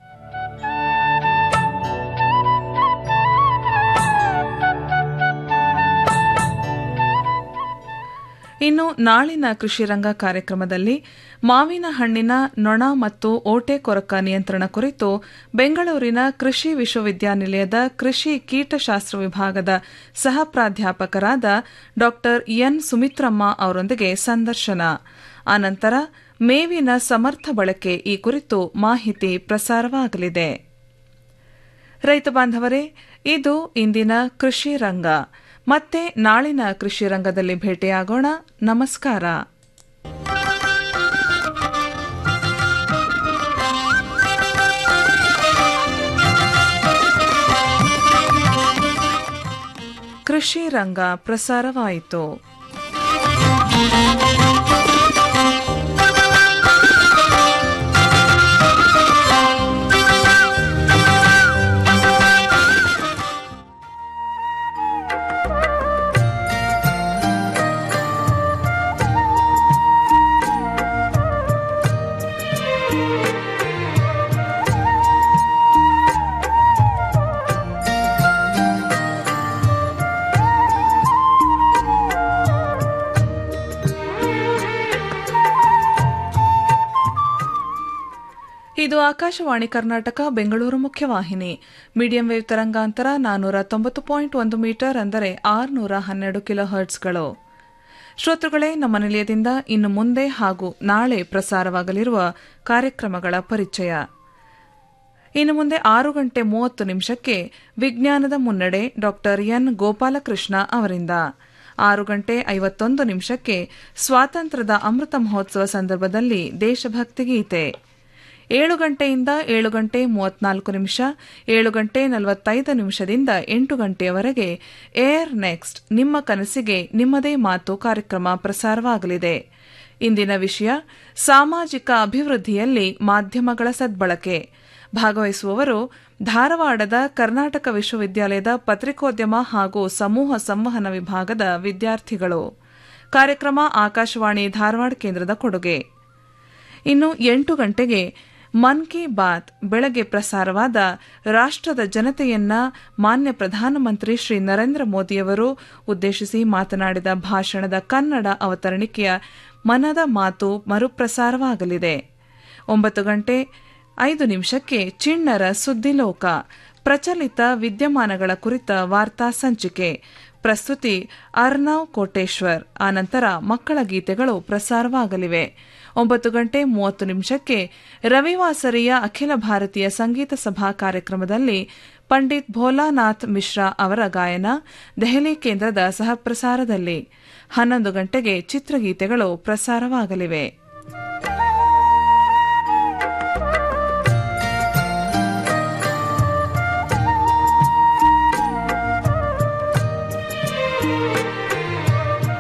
ಇನ್ನು ನಾಳಿನ ಕೃಷಿ ರಂಗ ಕಾರ್ಯಕ್ರಮದಲ್ಲಿ ಮಾವಿನ ಹಣ್ಣಿನ ನೊಣ ಮತ್ತು ಓಟೆ ಕೊರಕ ನಿಯಂತ್ರಣ ಕುರಿತು ಬೆಂಗಳೂರಿನ ಕೃಷಿ ವಿಶ್ವವಿದ್ಯಾನಿಲಯದ ಕೃಷಿ ಕೀಟಶಾಸ್ತ್ರ ವಿಭಾಗದ ಸಹ ಪ್ರಾಧ್ಯಾಪಕರಾದ ಡಾ ಎನ್ ಸುಮಿತ್ರಮ್ಮ ಅವರೊಂದಿಗೆ ಸಂದರ್ಶನ ಆನಂತರ ಮೇವಿನ ಸಮರ್ಥ ಬಳಕೆ ಈ ಕುರಿತು ಮಾಹಿತಿ ಪ್ರಸಾರವಾಗಲಿದೆ ರೈತ ಬಾಂಧವರೇ ಇದು ಇಂದಿನ ಕೃಷಿ ರಂಗ ಮತ್ತೆ ನಾಳಿನ ಕೃಷಿ ರಂಗದಲ್ಲಿ ಭೇಟಿಯಾಗೋಣ ನಮಸ್ಕಾರ ಕೃಷಿ ರಂಗ ಪ್ರಸಾರವಾಯಿತು ಇದು ಆಕಾಶವಾಣಿ ಕರ್ನಾಟಕ ಬೆಂಗಳೂರು ಮುಖ್ಯವಾಹಿನಿ ಮೀಡಿಯಂ ವೇವ್ ತರಂಗಾಂತರ ನಾನ್ನೂರ ತೊಂಬತ್ತು ಪಾಯಿಂಟ್ ಒಂದು ಮೀಟರ್ ಅಂದರೆ ಆರುನೂರ ಹನ್ನೆರಡು ಕಿಲೋ ಹರ್ಟ್ಸ್ಗಳು ಶ್ರೋತೃಗಳೇ ನಮ್ಮ ನಿಲಯದಿಂದ ಇನ್ನು ಮುಂದೆ ಹಾಗೂ ನಾಳೆ ಪ್ರಸಾರವಾಗಲಿರುವ ಕಾರ್ಯಕ್ರಮಗಳ ಪರಿಚಯ ಇನ್ನು ಮುಂದೆ ಆರು ಗಂಟೆ ಮೂವತ್ತು ನಿಮಿಷಕ್ಕೆ ವಿಜ್ಞಾನದ ಮುನ್ನಡೆ ಡಾಕ್ಟರ್ ಎನ್ ಗೋಪಾಲಕೃಷ್ಣ ಅವರಿಂದ ಆರು ಗಂಟೆ ಐವತ್ತೊಂದು ನಿಮಿಷಕ್ಕೆ ಸ್ವಾತಂತ್ರ್ಯದ ಅಮೃತ ಮಹೋತ್ಸವ ಸಂದರ್ಭದಲ್ಲಿ ದೇಶಭಕ್ತಿ ಗೀತೆ ಏಳು ಗಂಟೆಯಿಂದ ಏಳು ಗಂಟೆ ಮೂವತ್ನಾಲ್ಕು ನಿಮಿಷ ಏಳು ಗಂಟೆ ನಲವತ್ತೈದು ನಿಮಿಷದಿಂದ ಎಂಟು ಗಂಟೆಯವರೆಗೆ ಏರ್ ನೆಕ್ಸ್ಟ್ ನಿಮ್ಮ ಕನಸಿಗೆ ನಿಮ್ಮದೇ ಮಾತು ಕಾರ್ಯಕ್ರಮ ಪ್ರಸಾರವಾಗಲಿದೆ ಇಂದಿನ ವಿಷಯ ಸಾಮಾಜಿಕ ಅಭಿವೃದ್ಧಿಯಲ್ಲಿ ಮಾಧ್ಯಮಗಳ ಸದ್ಬಳಕೆ ಭಾಗವಹಿಸುವವರು ಧಾರವಾಡದ ಕರ್ನಾಟಕ ವಿಶ್ವವಿದ್ಯಾಲಯದ ಪತ್ರಿಕೋದ್ಯಮ ಹಾಗೂ ಸಮೂಹ ಸಂವಹನ ವಿಭಾಗದ ವಿದ್ಯಾರ್ಥಿಗಳು ಕಾರ್ಯಕ್ರಮ ಆಕಾಶವಾಣಿ ಧಾರವಾಡ ಕೇಂದ್ರದ ಕೊಡುಗೆ ಇನ್ನು ಎಂಟು ಗಂಟೆಗೆ ಮನ್ ಕಿ ಬಾತ್ ಬೆಳಗ್ಗೆ ಪ್ರಸಾರವಾದ ರಾಷ್ಟ್ರದ ಜನತೆಯನ್ನ ಮಾನ್ಯ ಪ್ರಧಾನಮಂತ್ರಿ ಶ್ರೀ ನರೇಂದ್ರ ಮೋದಿಯವರು ಉದ್ದೇಶಿಸಿ ಮಾತನಾಡಿದ ಭಾಷಣದ ಕನ್ನಡ ಅವತರಣಿಕೆಯ ಮನದ ಮಾತು ಮರುಪ್ರಸಾರವಾಗಲಿದೆ ಒಂಬತ್ತು ಗಂಟೆ ಐದು ನಿಮಿಷಕ್ಕೆ ಚಿಣ್ಣರ ಸುದ್ದಿಲೋಕ ಪ್ರಚಲಿತ ವಿದ್ಯಮಾನಗಳ ಕುರಿತ ವಾರ್ತಾ ಸಂಚಿಕೆ ಪ್ರಸ್ತುತಿ ಅರ್ನವ್ ಕೋಟೇಶ್ವರ್ ಆನಂತರ ಮಕ್ಕಳ ಗೀತೆಗಳು ಪ್ರಸಾರವಾಗಲಿವೆ ಒಂಬತ್ತು ಗಂಟೆ ಮೂವತ್ತು ನಿಮಿಷಕ್ಕೆ ರವಿವಾಸರಿಯ ಅಖಿಲ ಭಾರತೀಯ ಸಂಗೀತ ಸಭಾ ಕಾರ್ಯಕ್ರಮದಲ್ಲಿ ಪಂಡಿತ್ ಭೋಲಾನಾಥ್ ಮಿಶ್ರಾ ಅವರ ಗಾಯನ ದೆಹಲಿ ಕೇಂದ್ರದ ಸಹಪ್ರಸಾರದಲ್ಲಿ ಹನ್ನೊಂದು ಗಂಟೆಗೆ ಚಿತ್ರಗೀತೆಗಳು ಪ್ರಸಾರವಾಗಲಿವೆ